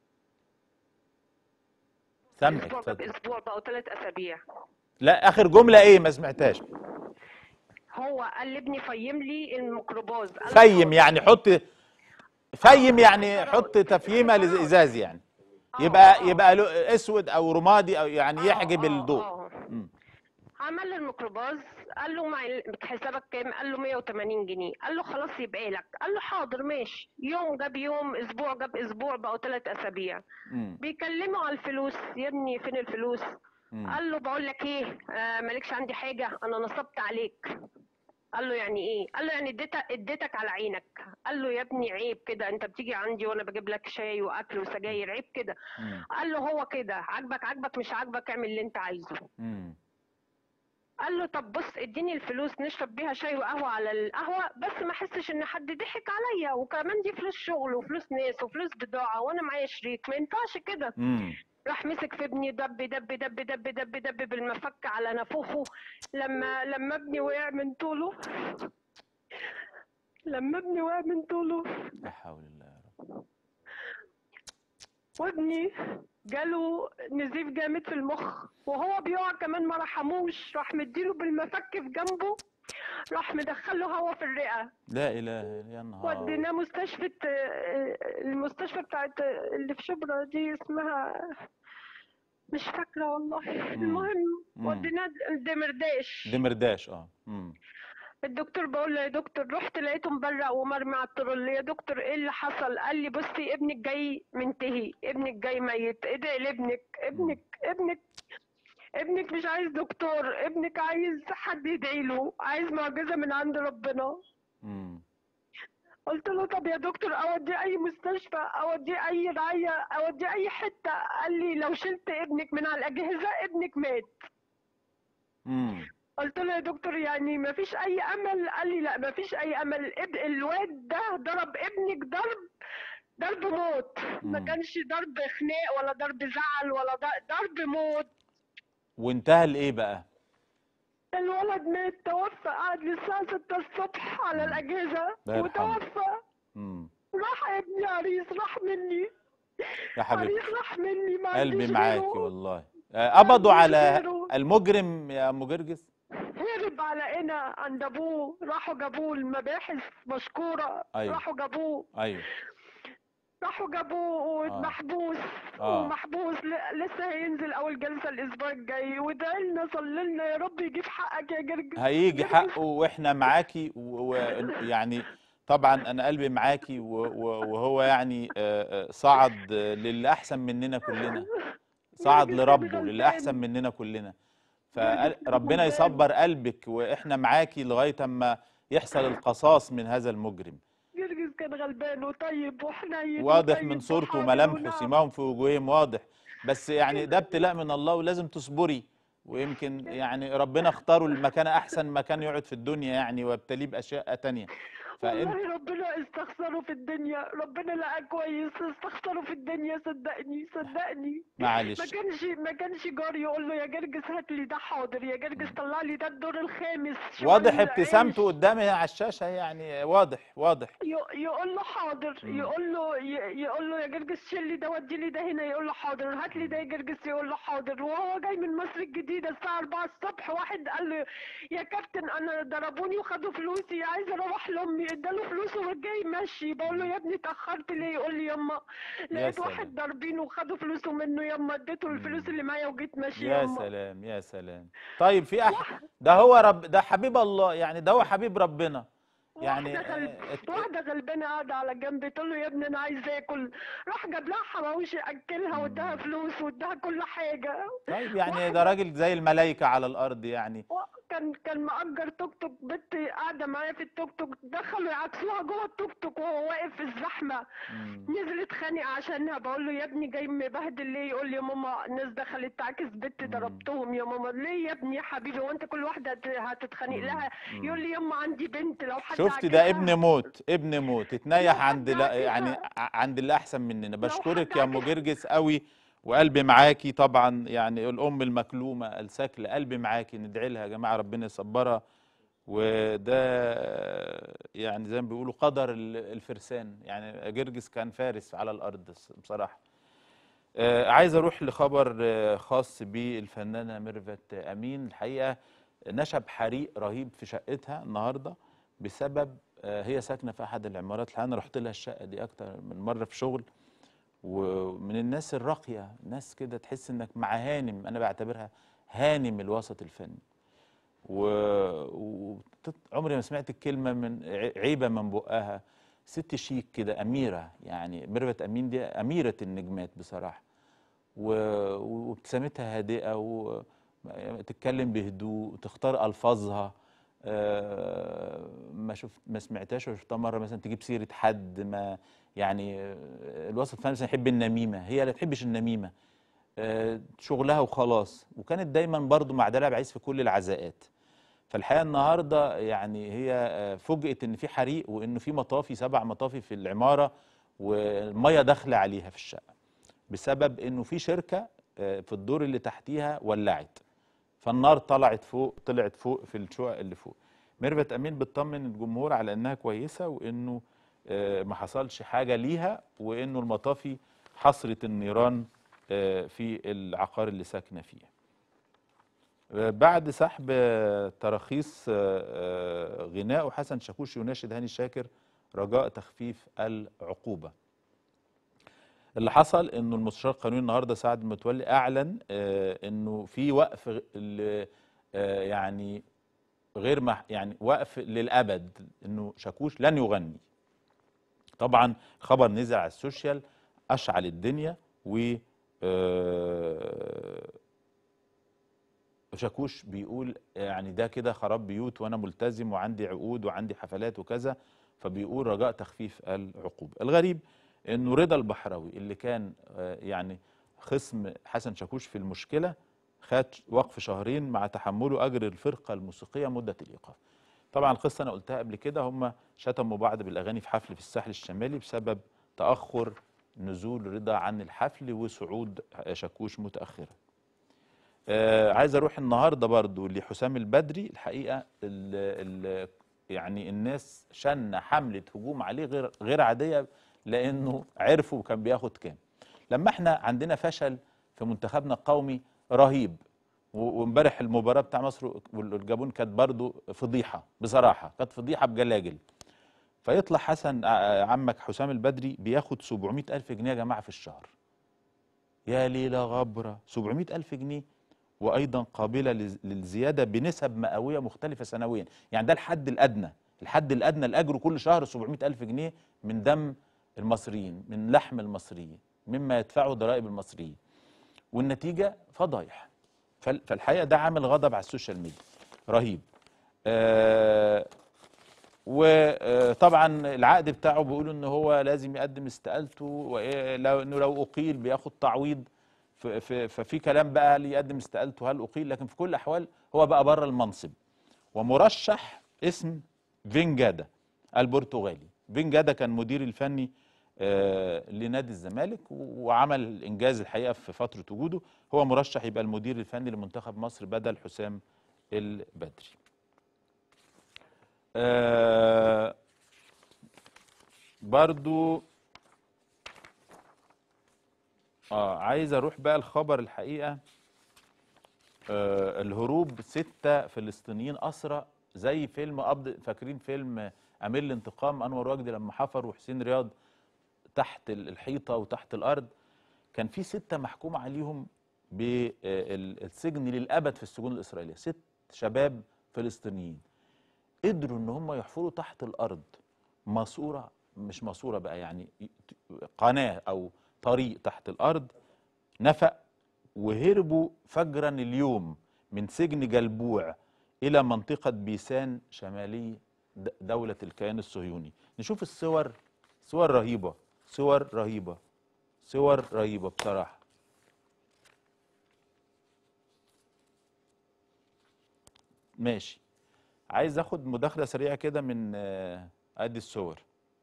سامعك اسبوع جاب اتفضل اسبوع بقوا ثلاث اسابيع لا اخر جمله ايه ما سمعتهاش هو قال لابني فيم لي الميكروباص قال له فيم يعني حط فيم يعني حط تفييمه لازاز يعني يبقى يبقى له اسود او رمادي او يعني يحجب الضوء اه مم. عمل له الميكروباص قال له مع حسابك كام قال له 180 جنيه قال له خلاص يبقى لك قال له حاضر ماشي يوم جاب يوم اسبوع جاب اسبوع بقوا ثلاث اسابيع مم. بيكلموا على الفلوس يا ابني فين الفلوس مم. قال له بقول لك ايه آه مالكش عندي حاجه انا نصبت عليك قال له يعني ايه قال له يعني اديتك اديتك على عينك قال له يا ابني عيب كده انت بتيجي عندي وانا بجيب لك شاي واكل وسجاير عيب كده مم. قال له هو كده عاجبك عاجبك مش عاجبك اعمل اللي انت عايزه مم. قال له طب بص اديني الفلوس نشرب بيها شاي وقهوه على القهوه بس ما احسش ان حد ضحك عليا وكمان دي فلوس شغل وفلوس ناس وفلوس بضاعه وانا معايا شريك ما ينفعش كده مم. راح مسك في ابني دب دب دب دب دب دب بالمفك على نافوخه لما لما ابني وقع من طوله لما ابني وقع من طوله لا حول الله يا رب وابني جاله نزيف جامد في المخ وهو بيقع كمان ما رحموش راح مديله بالمفك في جنبه راح مدخله هوا في الرئه لا اله الا يا نهار وديناه مستشفى آه، المستشفى بتاعت اللي في شبرا دي اسمها مش فاكرة والله المهم مم. وديناه الدمرداش دمرداش اه مم. الدكتور بقول له يا دكتور رحت لقيته مبرق ومرمي على الترول يا دكتور ايه اللي حصل قال لي بصي ابنك جاي منتهي ابنك جاي ميت ادعي لابنك ابنك ابنك ابنك مش عايز دكتور ابنك عايز حد يدعي له عايز معجزة من عند ربنا مم. قلت له طب يا دكتور اوديه اي مستشفى اوديه اي رعايه اوديه اي حته قال لي لو شلت ابنك من على الاجهزه ابنك مات امم قلت له يا دكتور يعني ما فيش اي امل قال لي لا ما فيش اي امل اب- الواد ده ضرب ابنك ضرب ضرب موت ما مم. كانش ضرب خناق ولا ضرب زعل ولا ض- ضرب موت وانتهى لايه بقى الولد مات توفى قعد للساعة 6 الصبح على الأجهزة الله يرحمه. وتوفى امم راح ابني عريس راح مني يا حبيبتي عريس راح مني ما قلبي عنديش معاكي غيره. والله آه، قبضوا على غيره. المجرم يا ام جرجس هرب على هنا عند ابوه راحوا جابوه المباحث مشكورة أيوة. راحوا جابوه ايوه راحوا جابوه ومحبوس آه. ومحبوس ل- لسه هينزل اول جلسة الاسبوع الجاي وادعي لنا صلي لنا يا رب يجيب حقك يا جرجس هيجي حقه واحنا معاكي ويعني طبعا انا قلبي معاكي و- و- وهو يعني آه، آه، صعد آه، للي احسن مننا كلنا صعد لربه للي احسن مننا كلنا فربنا يصبر قلبك واحنا معاكي لغايه اما يحصل القصاص من هذا المجرم جرجس كان غلبان وطيب وحنين واضح وطيب من صورته وحاضر وملامحه ونعم. سيماهم في وجوههم واضح بس يعني ده ابتلاء من الله ولازم تصبري ويمكن يعني ربنا اختاره المكان احسن مكان يقعد في الدنيا يعني وابتليه باشياء تانية فانت والله ربنا استخسره في الدنيا ربنا لقى كويس استخسره في الدنيا صدقني صدقني معلش. ما كانش ما كانش جار يقول له يا جرجس هات لي ده حاضر يا جرجس طلع لي ده الدور الخامس شوال واضح العيش. ابتسامته قدامي على الشاشه يعني واضح واضح ي- يقول له حاضر مم. يقول له ي- يقول له يا جرجس شيل لي ده ودي لي ده هنا يقول له حاضر هات لي ده يا جرجس يقول له حاضر وهو جاي من مصر الجديده الساعه 4 الصبح واحد قال له يا كابتن انا ضربوني وخدوا فلوسي عايز اروح لامي اداله فلوسه وجاي ماشي بقول له يا ابني اتاخرت ليه يقول لي يما لقيت سلام. واحد ضاربينه وخدوا فلوسه منه يما اديته الفلوس اللي معايا وجيت ماشي يا يما سلام يا سلام طيب في أح... ده هو رب ده حبيب الله يعني ده هو حبيب ربنا يعني واحدة غلب... واحدة غلبانة قاعدة على جنب تقول له يا ابني أنا عايز آكل راح جاب لها حواوشي أكلها واداها فلوس واداها كل حاجة طيب يعني ده راجل زي الملائكه على الارض يعني كان كان مأجر توك توك بنت قاعدة معايا في التوك توك دخلوا يعكسوها جوه التوك توك وهو واقف في الزحمة نزلت خانق عشانها بقول له يا ابني جاي مبهدل ليه يقول لي يا ماما ناس دخلت تعاكس بنت ضربتهم يا ماما ليه يا ابني يا حبيبي هو انت كل واحدة هت- هتتخانق لها يقول لي يما عندي بنت لو حد شفت ده عاكسها ابن موت ابن موت اتنيح عند لا يعني ع- عند اللي احسن مننا بشكرك يا ام جرجس قوي وقلبي معاكي طبعا يعني الام المكلومه السكل قلبي معاكي ندعي لها يا جماعه ربنا يصبرها وده يعني زي ما بيقولوا قدر ال- الفرسان يعني جرجس كان فارس على الارض بصراحه آه، عايز اروح لخبر آه، خاص بالفنانه ميرفت امين الحقيقه نشب حريق رهيب في شقتها النهارده بسبب آه، هي ساكنه في احد العمارات الحقيقه انا رحت لها الشقه دي اكتر من مره في شغل ومن الناس الراقيه ناس كده تحس انك مع هانم انا بعتبرها هانم الوسط الفني و... و... عمري ما سمعت الكلمه من ع- عيبه من بقها ست شيك كده اميره يعني ميرفت امين دي اميره النجمات بصراحه و... وابتسامتها هادئه وتتكلم بهدوء تختار الفاظها آه، ما شفت ما سمعتهاش ولا شفتها مره مثلا تجيب سيره حد ما يعني آه، الوسط الفني مثلا يحب النميمه هي لا تحبش النميمه آه، شغلها وخلاص وكانت دايما برضو مع دلال عيس في كل العزاءات فالحقيقه النهارده يعني هي آه، فوجئت ان في حريق وانه في مطافي سبع مطافي في العماره والميه داخله عليها في الشقه بسبب انه في شركه آه، في الدور اللي تحتيها ولعت فالنار طلعت فوق طلعت فوق في الشقق اللي فوق ميرفت امين بتطمن الجمهور على انها كويسه وانه آه، ما حصلش حاجه ليها وانه المطافي حصرت النيران آه، في العقار اللي ساكنه فيه آه، بعد سحب آه، تراخيص آه، آه، غناء حسن شاكوش يناشد هاني شاكر رجاء تخفيف العقوبه اللي حصل انه المستشار القانوني النهارده سعد متولي اعلن آه، انه في وقف غ- ل- آه، يعني غير مح يعني وقف للابد انه شاكوش لن يغني طبعا خبر نزل على السوشيال اشعل الدنيا و آه، شاكوش بيقول يعني ده كده خراب بيوت وانا ملتزم وعندي عقود وعندي حفلات وكذا فبيقول رجاء تخفيف العقوبه الغريب انه رضا البحراوي اللي كان آه، يعني خصم حسن شاكوش في المشكله خد وقف شهرين مع تحمله اجر الفرقه الموسيقيه مده الايقاف طبعا القصه انا قلتها قبل كده هم شتموا بعض بالاغاني في حفل في الساحل الشمالي بسبب تاخر نزول رضا عن الحفل وصعود شاكوش متاخرا آه عايز اروح النهارده برضو لحسام البدري الحقيقه ال ال يعني الناس شن حمله هجوم عليه غير غير عاديه لانه عرفوا كان بياخد كام لما احنا عندنا فشل في منتخبنا القومي رهيب و- وامبارح المباراه بتاع مصر والجابون كانت برضو فضيحه بصراحه كانت فضيحه بجلاجل فيطلع حسن ع- عمك حسام البدري بياخد 700 ألف جنيه يا جماعة في الشهر يا ليلة غبرة 700 ألف جنيه وأيضا قابلة لز- للزيادة بنسب مئوية مختلفة سنويا يعني ده الحد الأدنى الحد الأدنى الأجر كل شهر 700 ألف جنيه من دم المصريين من لحم المصريين مما يدفعه ضرائب المصريين والنتيجة فضايح فال- فالحقيقة ده عامل غضب على السوشيال ميديا رهيب آه وطبعا العقد بتاعه بيقول ان هو لازم يقدم استقالته وإيه لو انه لو اقيل بياخد تعويض ف- ف- ففي كلام بقى هل يقدم استقالته هل اقيل لكن في كل الاحوال هو بقى بره المنصب ومرشح اسم فينجادا البرتغالي فينجادا كان مدير الفني آه، لنادي الزمالك و- وعمل انجاز الحقيقه في فتره وجوده هو مرشح يبقى المدير الفني لمنتخب مصر بدل حسام البدري آه برضو اه عايز اروح بقى الخبر الحقيقه آه الهروب ستة فلسطينيين أسرى زي فيلم قبض فاكرين فيلم أمير الانتقام أنور وجدي لما حفر وحسين رياض تحت ال- الحيطة وتحت الأرض كان في ستة محكوم عليهم بالسجن للأبد في السجون الإسرائيلية ست شباب فلسطينيين قدروا ان هم يحفروا تحت الارض ماسوره مش ماسوره بقى يعني ي- قناه او طريق تحت الارض نفق وهربوا فجرا اليوم من سجن جلبوع الى منطقه بيسان شمالي د- دوله الكيان الصهيوني نشوف الصور صور رهيبه صور رهيبه صور رهيبه بصراحه ماشي عايز اخد مداخله سريعه كده من آه، ادي الصور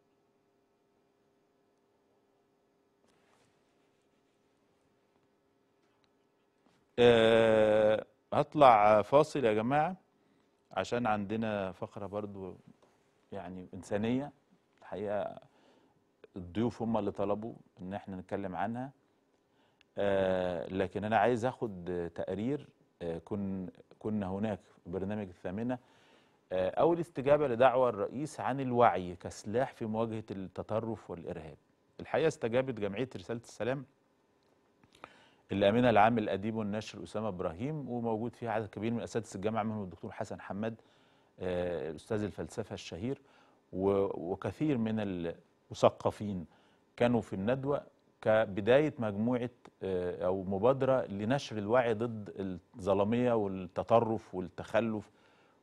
آه، هطلع فاصل يا جماعه عشان عندنا فقره برضو يعني انسانيه الحقيقه الضيوف هم اللي طلبوا ان احنا نتكلم عنها آه، لكن انا عايز اخد تقرير آه، كن كنا هناك في برنامج الثامنه آه، أو الاستجابة لدعوى الرئيس عن الوعي كسلاح في مواجهة التطرف والإرهاب الحقيقة استجابت جمعية رسالة السلام اللي أمينها العام الأديب والناشر أسامة إبراهيم وموجود فيها عدد كبير من أساتذة الجامعة منهم الدكتور حسن حماد آه، أستاذ الفلسفة الشهير و- وكثير من المثقفين كانوا في الندوة كبداية مجموعة آه، أو مبادرة لنشر الوعي ضد الظلامية والتطرف والتخلف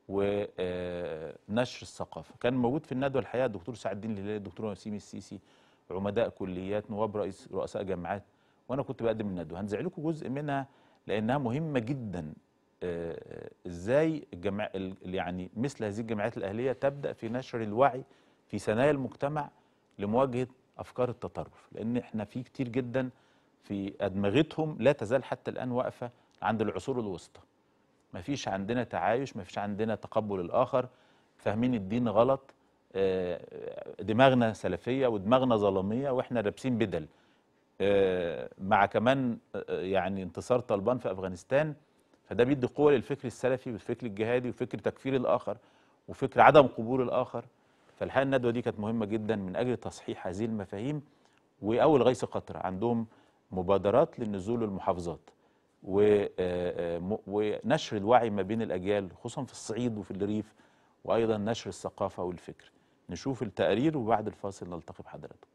ونشر الثقافه كان موجود في الندوه الحقيقه الدكتور سعد الدين الهلالي الدكتور وسيم السيسي عمداء كليات نواب رئيس رؤساء جامعات وانا كنت بقدم الندوه هنزع لكم جزء منها لانها مهمه جدا آه، ازاي الجماع ال- يعني مثل هذه الجمعيات الاهليه تبدا في نشر الوعي في ثنايا المجتمع لمواجهه افكار التطرف لان احنا في كتير جدا في ادمغتهم لا تزال حتى الان واقفه عند العصور الوسطى ما فيش عندنا تعايش ما فيش عندنا تقبل الآخر فاهمين الدين غلط آه، دماغنا سلفية ودماغنا ظلامية وإحنا لابسين بدل آه، مع كمان آه، يعني انتصار طالبان في أفغانستان فده بيدي قوة للفكر السلفي والفكر الجهادي وفكر تكفير الآخر وفكر عدم قبول الآخر فالحقيقة الندوة دي كانت مهمة جدا من أجل تصحيح هذه المفاهيم وأول غيث قطرة عندهم مبادرات للنزول المحافظات و- آه، آه، م- ونشر الوعي ما بين الأجيال خصوصا في الصعيد وفي الريف وأيضا نشر الثقافة والفكر نشوف التقرير وبعد الفاصل نلتقي بحضراتكم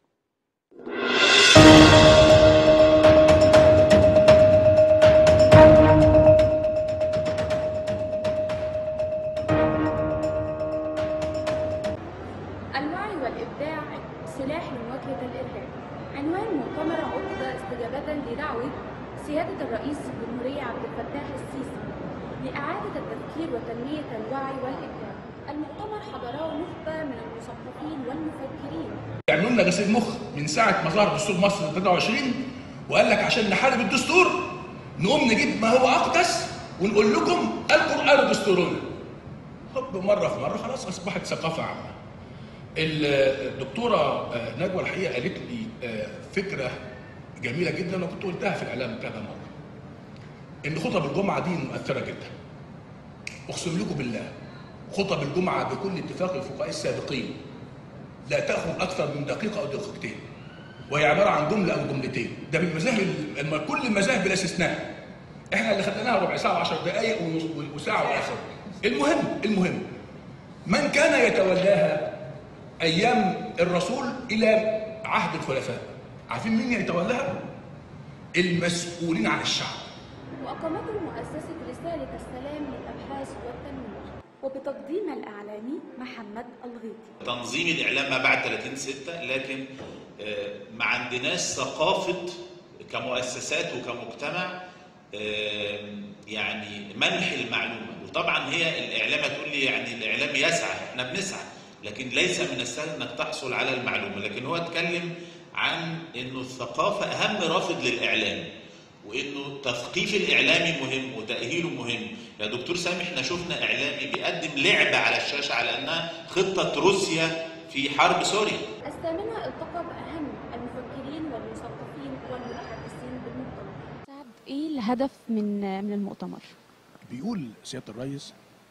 الوعي والإبداع سلاح لمواجهة الإرهاب عنوان مؤتمر عقد استجابة لدعوة سيادة الرئيس الجمهورية عبد الفتاح السيسي لإعادة التفكير وتنمية الوعي والإبداع المؤتمر حضره نخبة من المثقفين والمفكرين يعملوا لنا غسيل مخ من ساعه ما ظهر دستور مصر 23 وقال لك عشان نحارب الدستور نقوم نجيب ما هو اقدس ونقول لكم القران دستورنا هوب مره في مره خلاص اصبحت ثقافه عامه الدكتوره آه، نجوى الحقيقه قالت لي آه، فكره جميله جدا انا كنت قلتها في الاعلام كذا مره ان خطب الجمعه دي مؤثره جدا اقسم لكم بالله خطب الجمعه بكل اتفاق الفقهاء السابقين لا تاخذ اكثر من دقيقه او دقيقتين وهي عباره عن جمله او جملتين ده من المذاهب الم- كل المذاهب بلا استثناء احنا اللي خدناها ربع ساعه و10 دقائق ونص- وساعه واخر المهم المهم من كان يتولاها ايام الرسول الى عهد الخلفاء عارفين مين يتولاها المسؤولين عن الشعب وأقامته مؤسسة رسالة السلام للأبحاث والتنمية وبتقديم الإعلامي محمد الغيطي تنظيم الاعلام ما بعد 30 6 لكن آه، ما عندناش ثقافه كمؤسسات وكمجتمع آه، يعني منح المعلومه وطبعا هي الاعلام هتقول لي يعني الاعلام يسعى احنا بنسعى لكن ليس من السهل انك تحصل على المعلومه لكن هو اتكلم عن انه الثقافه اهم رافد للاعلام وانه تثقيف الاعلامي مهم وتاهيله مهم يا دكتور سامي احنا شفنا اعلامي بيقدم لعبه على الشاشه على انها خطه روسيا في حرب سوريا الثامنة التقى بأهم المفكرين والمثقفين والمتحدثين بالمؤتمر سعد إيه الهدف من من المؤتمر؟ بيقول سياده الرئيس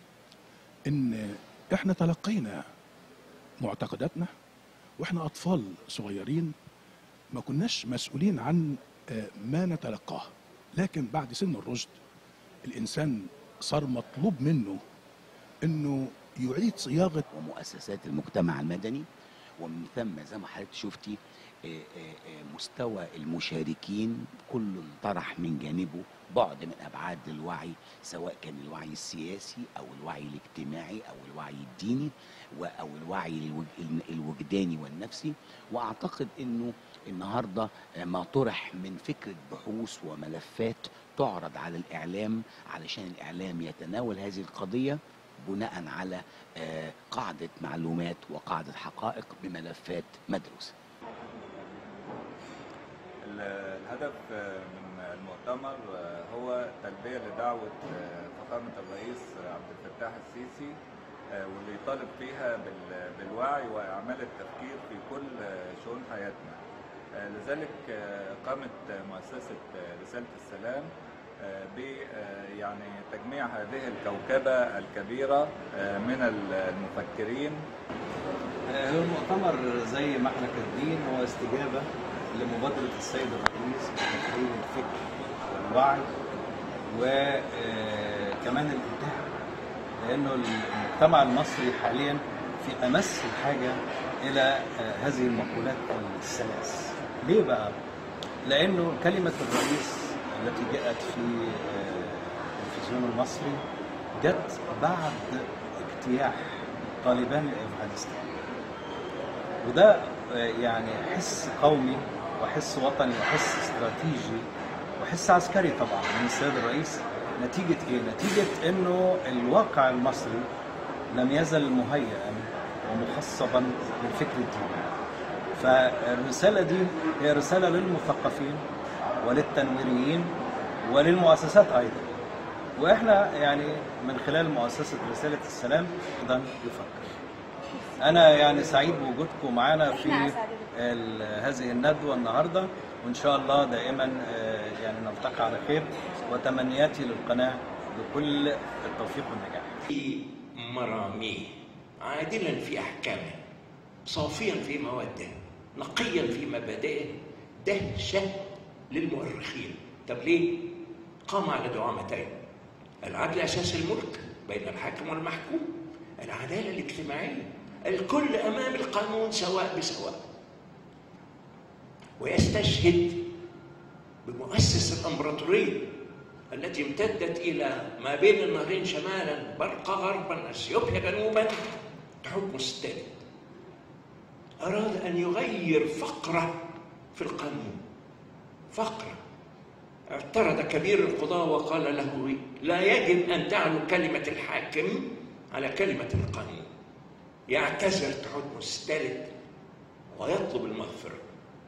ان احنا تلقينا معتقداتنا واحنا اطفال صغيرين ما كناش مسؤولين عن آه، ما نتلقاه لكن بعد سن الرشد الانسان صار مطلوب منه انه يعيد صياغه ومؤسسات المجتمع المدني ومن ثم زي ما حضرتك شفتي آه، آه، آه، مستوى المشاركين كل طرح من جانبه بعد من ابعاد الوعي سواء كان الوعي السياسي او الوعي الاجتماعي او الوعي الديني و- او الوعي الوج- الوجداني والنفسي واعتقد انه النهارده آه، ما طرح من فكره بحوث وملفات تعرض على الاعلام علشان الاعلام يتناول هذه القضيه بناء على آه، قاعده معلومات وقاعده حقائق بملفات مدروسه ال- الهدف آه، من المؤتمر آه، هو تلبية لدعوة آه، فخامة الرئيس عبد الفتاح السيسي آه، واللي يطالب فيها بال- بالوعي وإعمال التفكير في كل آه، شؤون حياتنا آه، لذلك آه، قامت مؤسسة آه، رسالة السلام آه، ب آه، يعني تجميع هذه الكوكبة الكبيرة آه، من المفكرين هو المؤتمر زي ما احنا كاتبين هو استجابة لمبادرة السيد الرئيس بتفعيل الفكر والوعي وكمان الإبداع لأنه المجتمع المصري حاليا في أمس الحاجة إلى آه، هذه المقولات الثلاث ليه بقى؟ لأنه كلمة الرئيس التي جاءت في آه، التلفزيون المصري جت بعد اجتياح طالبان لأفغانستان وده آه، يعني حس قومي وحس وطني وحس استراتيجي وحس عسكري طبعا من السيد الرئيس نتيجة ايه؟ نتيجة انه الواقع المصري لم يزل مهيئا ومخصبا بالفكر الديني. فالرسالة دي هي رسالة للمثقفين وللتنويريين وللمؤسسات ايضا. واحنا يعني من خلال مؤسسة رسالة السلام ايضا يفكر. انا يعني سعيد بوجودكم معانا في إحنا أسعد ال- هذه الندوة النهاردة وإن شاء الله دائما آه، يعني نلتقي على خير وتمنياتي للقناة بكل التوفيق والنجاح في مراميه عادلا في احكامه صافيا في مواده نقيا في مبادئه دهشه للمؤرخين طب ليه قام على دعامتين العدل اساس الملك بين الحاكم والمحكوم العداله الاجتماعيه الكل امام القانون سواء بسواء ويستشهد بمؤسس الامبراطوريه التي امتدت الى ما بين النهرين شمالا برقه غربا اثيوبيا جنوبا حكم الستالين اراد ان يغير فقره في القانون فقره اعترض كبير القضاة وقال له لا يجب أن تعلو كلمة الحاكم على كلمة القانون يعتذر تحتمس الثالث ويطلب المغفرة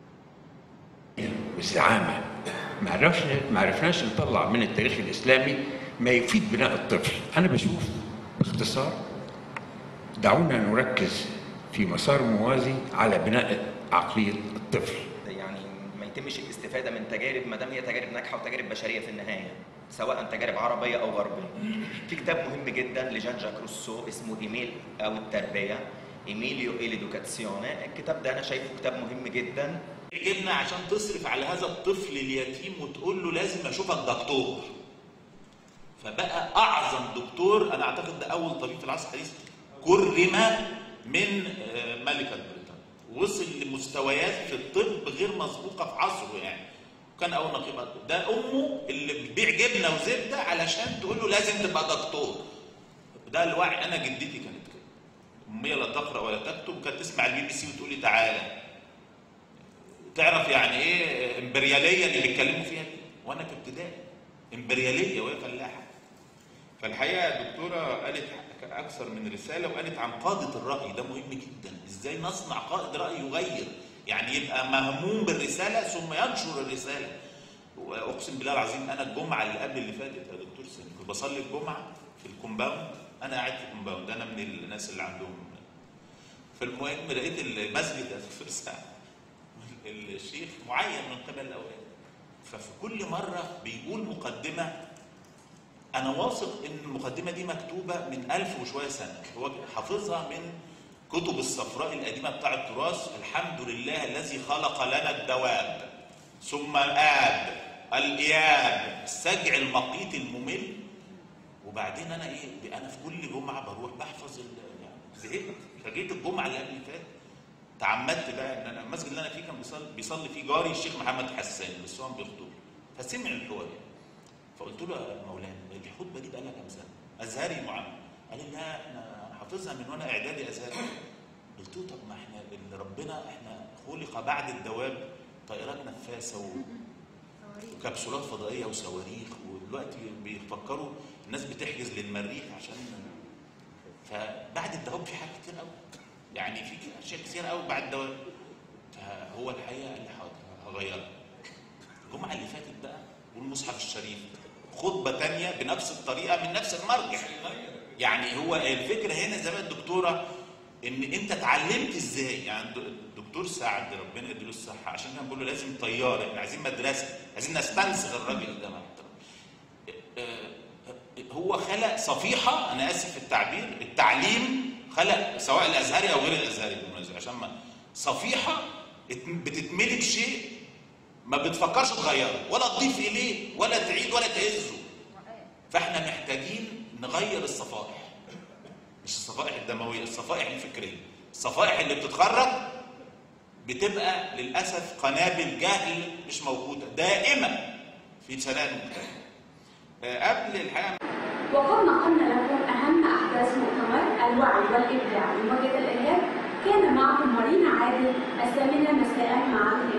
بالزعامة ما عرفش ما عرفناش نطلع من التاريخ الإسلامي ما يفيد بناء الطفل أنا بشوف باختصار دعونا نركز في مسار موازي على بناء عقلية الطفل يعني ما يتمش الاستفاده من تجارب ما دام هي تجارب ناجحه وتجارب بشريه في النهايه سواء تجارب عربيه او غربيه. في كتاب مهم جدا لجان جاك روسو اسمه ايميل او التربيه ايميليو اي ليدوكاتسيوني الكتاب ده انا شايفه كتاب مهم جدا جبنا عشان تصرف على هذا الطفل اليتيم وتقول له لازم اشوفك دكتور فبقى اعظم دكتور انا اعتقد ده اول طبيب في العصر الحديث كرم من آه، ملكه بريطانيا وصل لمستويات في الطب غير مسبوقه في عصره يعني كان اول نقيب أطباء. ده امه اللي بتبيع جبنه وزبده علشان تقول له لازم تبقى دكتور ده الوعي انا جدتي كانت كده امي لا تقرا ولا تكتب كانت تسمع البي بي سي وتقول لي تعالى تعرف يعني ايه امبرياليه اللي بيتكلموا فيها دي وانا في ابتدائي امبرياليه وهي فلاحه فالحقيقه الدكتوره قالت اكثر من رساله وقالت عن قاده الراي ده مهم جدا ازاي نصنع قائد راي يغير يعني يبقى مهموم بالرساله ثم ينشر الرساله واقسم بالله العظيم انا الجمعه اللي قبل اللي فاتت يا دكتور سامي كنت بصلي الجمعه في الكومباوند انا قاعد في الكومباوند انا من الناس اللي عندهم فالمهم لقيت المسجد يا دكتور سامي الشيخ معين من قبل الاوقات ففي كل مره بيقول مقدمه انا واثق ان المقدمه دي مكتوبه من ألف وشويه سنه هو حافظها من كتب الصفراء القديمه بتاع التراث الحمد لله الذي خلق لنا الدواب ثم الآب الإياب السجع المقيت الممل وبعدين انا ايه انا في كل جمعه بروح بحفظ ال- يعني زهقت فجيت الجمعه اللي قبل اللي فاتت تعمدت بقى ان انا المسجد اللي انا فيه كان بيصلي بيصلي فيه جاري الشيخ محمد حسان بس هو بيخطب فسمع الحوار يعني فقلت له يا مولانا الخطبه دي بقى لها كام سنه؟ ازهري معمر قال لي لا احنا حافظها من وانا اعدادي ازهري قلت له طب ما احنا اللي ربنا احنا خلق بعد الدواب طائرات نفاثه و... وكبسولات فضائيه وصواريخ ودلوقتي بيفكروا الناس بتحجز للمريخ عشان فبعد الدواب في حاجات كتير قوي يعني في اشياء كتير قوي بعد الدواب فهو الحقيقه قال لي حاضر هغيرها الجمعه اللي فاتت بقى والمصحف الشريف خطبه تانية بنفس الطريقه من نفس المرجع يعني هو الفكره هنا زي ما الدكتوره ان انت اتعلمت ازاي يعني الدكتور سعد ربنا يديله الصحه عشان كان بيقول له لازم طياره احنا عايزين مدرسه عايزين نستنسخ الراجل ده هو خلق صفيحه انا اسف في التعبير التعليم خلق سواء الازهري او غير الازهري بالمناسبه عشان ما صفيحه بتتملي بشيء ما بتفكرش تغيره ولا تضيف اليه ولا تعيد ولا تهزه فاحنا محتاجين نغير الصفائح مش الصفائح الدمويه الصفائح الفكريه الصفائح اللي بتتخرج بتبقى للاسف قنابل جهل مش موجوده دائما في سنوات مختلفه آه، قبل الحقيقه وقد نقلنا لكم أهم أحداث مؤتمر الوعي والإبداع لمواجهة الإرهاب كان معكم مارينا عادل الثامنة مساء مع الإرهاب